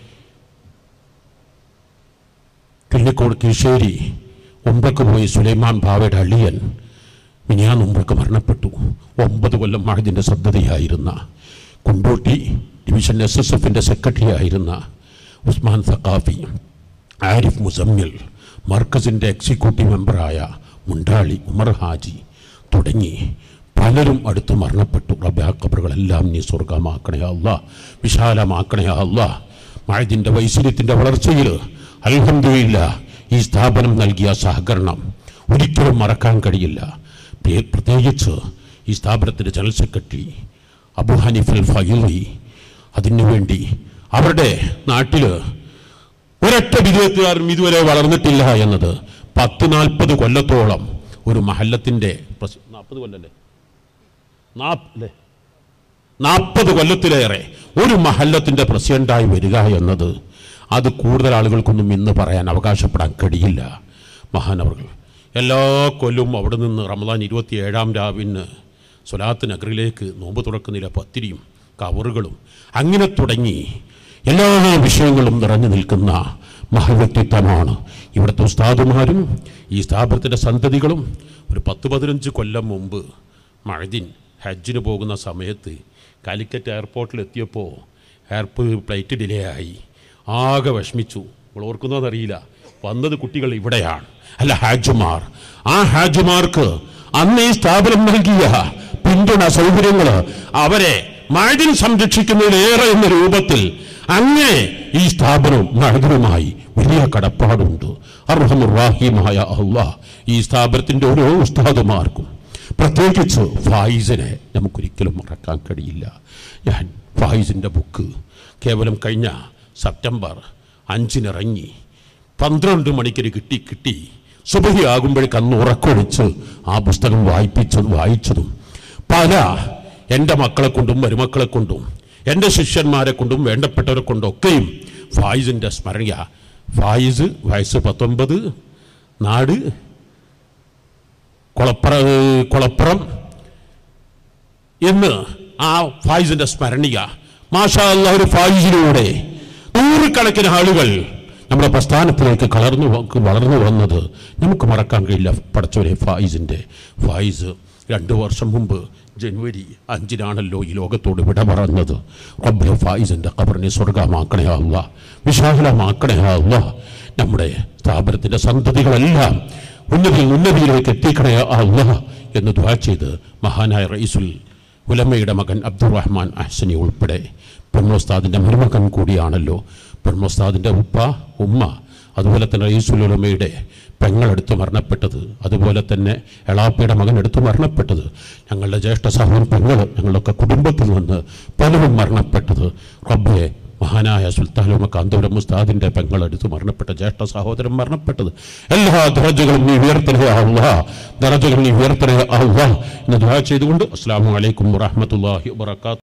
[SPEAKER 2] കിള്ളിക്കോട് കീഴ്ശ്ശേരി ഉംറക്ക് പോയി സുലൈമാൻ ഭാവയുടെ അളിയൻ മിനിയാൻ ഉംറക്ക് മരണപ്പെട്ടു ഒമ്പത് കൊല്ലം മഹദിൻ്റെ ശ്രദ്ധതയായിരുന്ന കുണ്ടോട്ടി ഡിവിഷൻ എസ് എസ് എഫിൻ്റെ സെക്രട്ടറി ആയിരുന്ന ഉസ്മാൻ സഖാഫി ആരിഫ് മുസമ്മിൽ മർക്കസിൻ്റെ എക്സിക്യൂട്ടീവ് മെമ്പറായ മുണ്ടാളി ഉമർ ഹാജി തുടങ്ങി പലരും അടുത്ത് മരണപ്പെട്ടു റബ്ബെ ആ ഖബറുകളെല്ലാം നീ സ്വർഗമാക്കണേ അല്ല വിശാലമാക്കണേ അല്ല മഴതിൻ്റെ വൈശ്വര്യത്തിൻ്റെ വളർച്ചയിൽ അൽഹംദുലില്ല ഈ സ്ഥാപനം നൽകിയ സഹകരണം ഒരിക്കലും മറക്കാൻ കഴിയില്ല പ്രേ- പ്രത്യേകിച്ച് ഈ സ്ഥാപനത്തിൻ്റെ ജനറൽ സെക്രട്ടറി അബു ഹനീഫൽ ഫൈലി അതിനുവേണ്ടി അവരുടെ നാട്ടിൽ ഒരൊറ്റ വിധേയത്തുകാരും ഇതുവരെ വളർന്നിട്ടില്ല എന്നത് പത്ത് നാൽപ്പത് കൊല്ലത്തോളം ഒരു മഹല്ലത്തിൻ്റെ നാൽപ്പത് കൊല്ലല്ലേ നാപ്പ് അല്ലേ നാൽപ്പത് കൊല്ലത്തിലേറെ ഒരു മഹല്ലത്തിൻ്റെ പ്രസിഡന്റായി വരിക എന്നത് അത് കൂടുതൽ ആളുകൾക്കൊന്നും ഇന്ന് പറയാൻ അവകാശപ്പെടാൻ കഴിയില്ല മഹാനവറുകൾ എല്ലാ കൊല്ലും അവിടെ നിന്ന് റമദാൻ ഇരുപത്തി ഏഴാം രാവിന് സ്വലാത്ത് നഗറിലേക്ക് നോമ്പ് തുറക്കുന്നില്ല പത്തിരിയും കവറുകളും അങ്ങനെ തുടങ്ങി എല്ലാ വിഷയങ്ങളും നിറഞ്ഞു നിൽക്കുന്ന മഹവ്യക്തിത്വമാണ് ഇവിടുത്തെ ഉസ്താദുമാരും ഈ സ്ഥാപനത്തിൻ്റെ സന്തതികളും ഒരു പത്ത് പതിനഞ്ച് കൊല്ലം മുമ്പ് മഴദിൻ ഹജ്ജിന് പോകുന്ന സമയത്ത് കാലിക്കറ്റ് എയർപോർട്ടിൽ എത്തിയപ്പോൾ എയർപോർട്ട് ഫ്ലൈറ്റ് ഡിലേ ആയി ആകെ വിഷമിച്ചു നിങ്ങൾ ഓർക്കുന്നതെന്നറിയില്ല വന്നത് കുട്ടികൾ ഇവിടെയാണ് അല്ല ഹാജുമാർ ആ ഹാജുമാർക്ക് അന്ന് ഈ സ്ഥാപനം നൽകിയ പിന്തുണ സൗകര്യങ്ങൾ അവരെ മഴദിൻ സംരക്ഷിക്കുന്നതിലേറെ എന്ന രൂപത്തിൽ അങ്ങനെ ഈ സ്ഥാപനം മഴദിനുമായി വലിയ കടപ്പാടുണ്ട് അർഹമുറാഹിമായ അള്ളാഹ് ഈ സ്ഥാപനത്തിൻ്റെ ഓരോ ഉസ്താദുമാർക്കും പ്രത്യേകിച്ച് ഫായിസിനെ നമുക്കൊരിക്കലും മറക്കാൻ കഴിയില്ല ഞാൻ ഫായിസിൻ്റെ ബുക്ക് കേവലം കഴിഞ്ഞ സെപ്റ്റംബർ അഞ്ചിനിറങ്ങി പന്ത്രണ്ട് മണിക്കൊരു കിട്ടി കിട്ടി സുബഹി ആകുമ്പോഴേക്ക് അന്ന് ഉറക്കൊഴിച്ച് ആ പുസ്തകം വായിപ്പിച്ചതും വായിച്ചതും പല എൻ്റെ മക്കളെ കൊണ്ടും മരുമക്കളെ കൊണ്ടും എൻ്റെ ശിഷ്യന്മാരെ കൊണ്ടും വേണ്ടപ്പെട്ടവരെ കൊണ്ടും ഒക്കെയും ഫായിസിൻ്റെ സ്മരണ ഫായിസ് വയസ്സ് പത്തൊമ്പത് നാട് കൊളപ്പറ കൊളപ്പുറം എന്ന് ആ ഫായിസിന്റെ സ്മരണിക മാഷാ അല്ലാ ഒരു ഫായിസിലൂടെ നൂറുകണക്കിന് ആളുകൾ നമ്മുടെ പ്രസ്ഥാനത്തിലേക്ക് കളർന്നു വ- വളർന്നു വന്നത് നമുക്ക് മറക്കാൻ കഴിയില്ല പടച്ചവരെ ഫായിസിന്റെ ഫായിസ് രണ്ടു വർഷം മുമ്പ് ജനുവരി അഞ്ചിനാണല്ലോ ഈ ലോകത്തോട് വിട പറഞ്ഞത് റബ്ബെ ഫായിസിന്റെ ഖബറിനെ സ്വർഗമാക്കണേ അല്ല വിശാലമാക്കണേ അല്ല നമ്മുടെ സ്ഥാപനത്തിന്റെ സന്തതികളെല്ലാം ഉന്നതിയിൽ ഉന്നതിയിലേക്ക് എത്തിക്കണേ അല്ല എന്ന് ദ്വാ ചെയ്ത് മഹാനായ റയീസുൽ ഉലമയുടെ മകൻ അബ്ദുറഹ്മാൻ അഹ്സനി ഉൾപ്പെടെ പെൺമോസ്താദിൻ്റെ മരുമകൻ കൂടിയാണല്ലോ പെൺമോസ്താദിൻ്റെ ഉപ്പ ഉമ്മ അതുപോലെ തന്നെ റയീസുൽ ഉലമയുടെ പെങ്ങളെടുത്ത് മരണപ്പെട്ടത് അതുപോലെ തന്നെ എളാപ്പയുടെ മകൻ എടുത്ത് മരണപ്പെട്ടത് ഞങ്ങളുടെ ജ്യേഷ്ഠ സഹോദരൻ പെങ്ങൾ ഞങ്ങളുടെയൊക്കെ കുടുംബത്തിൽ നിന്ന് പലരും മരണപ്പെട്ടത് റബ്ബെ മഹാനായ സുൽത്താനുമ കാന്തപുരം മുസ്താദിന്റെ പെങ്ങളെടുത്ത് മരണപ്പെട്ട ജ്യേഷ്ഠ സഹോദരൻ മരണപ്പെട്ടത് എല്ലാ ദറജകളും നീ ഉയർത്തണേ അള്ളാ ദറജകൾ നീ ഉയർത്തണേ അള്ളാ എന്ന് ദുആ ചെയ്തുകൊണ്ട് അസ്സാം വലൈക്കും വറഹമത്തല്ലാഹി വാത്തു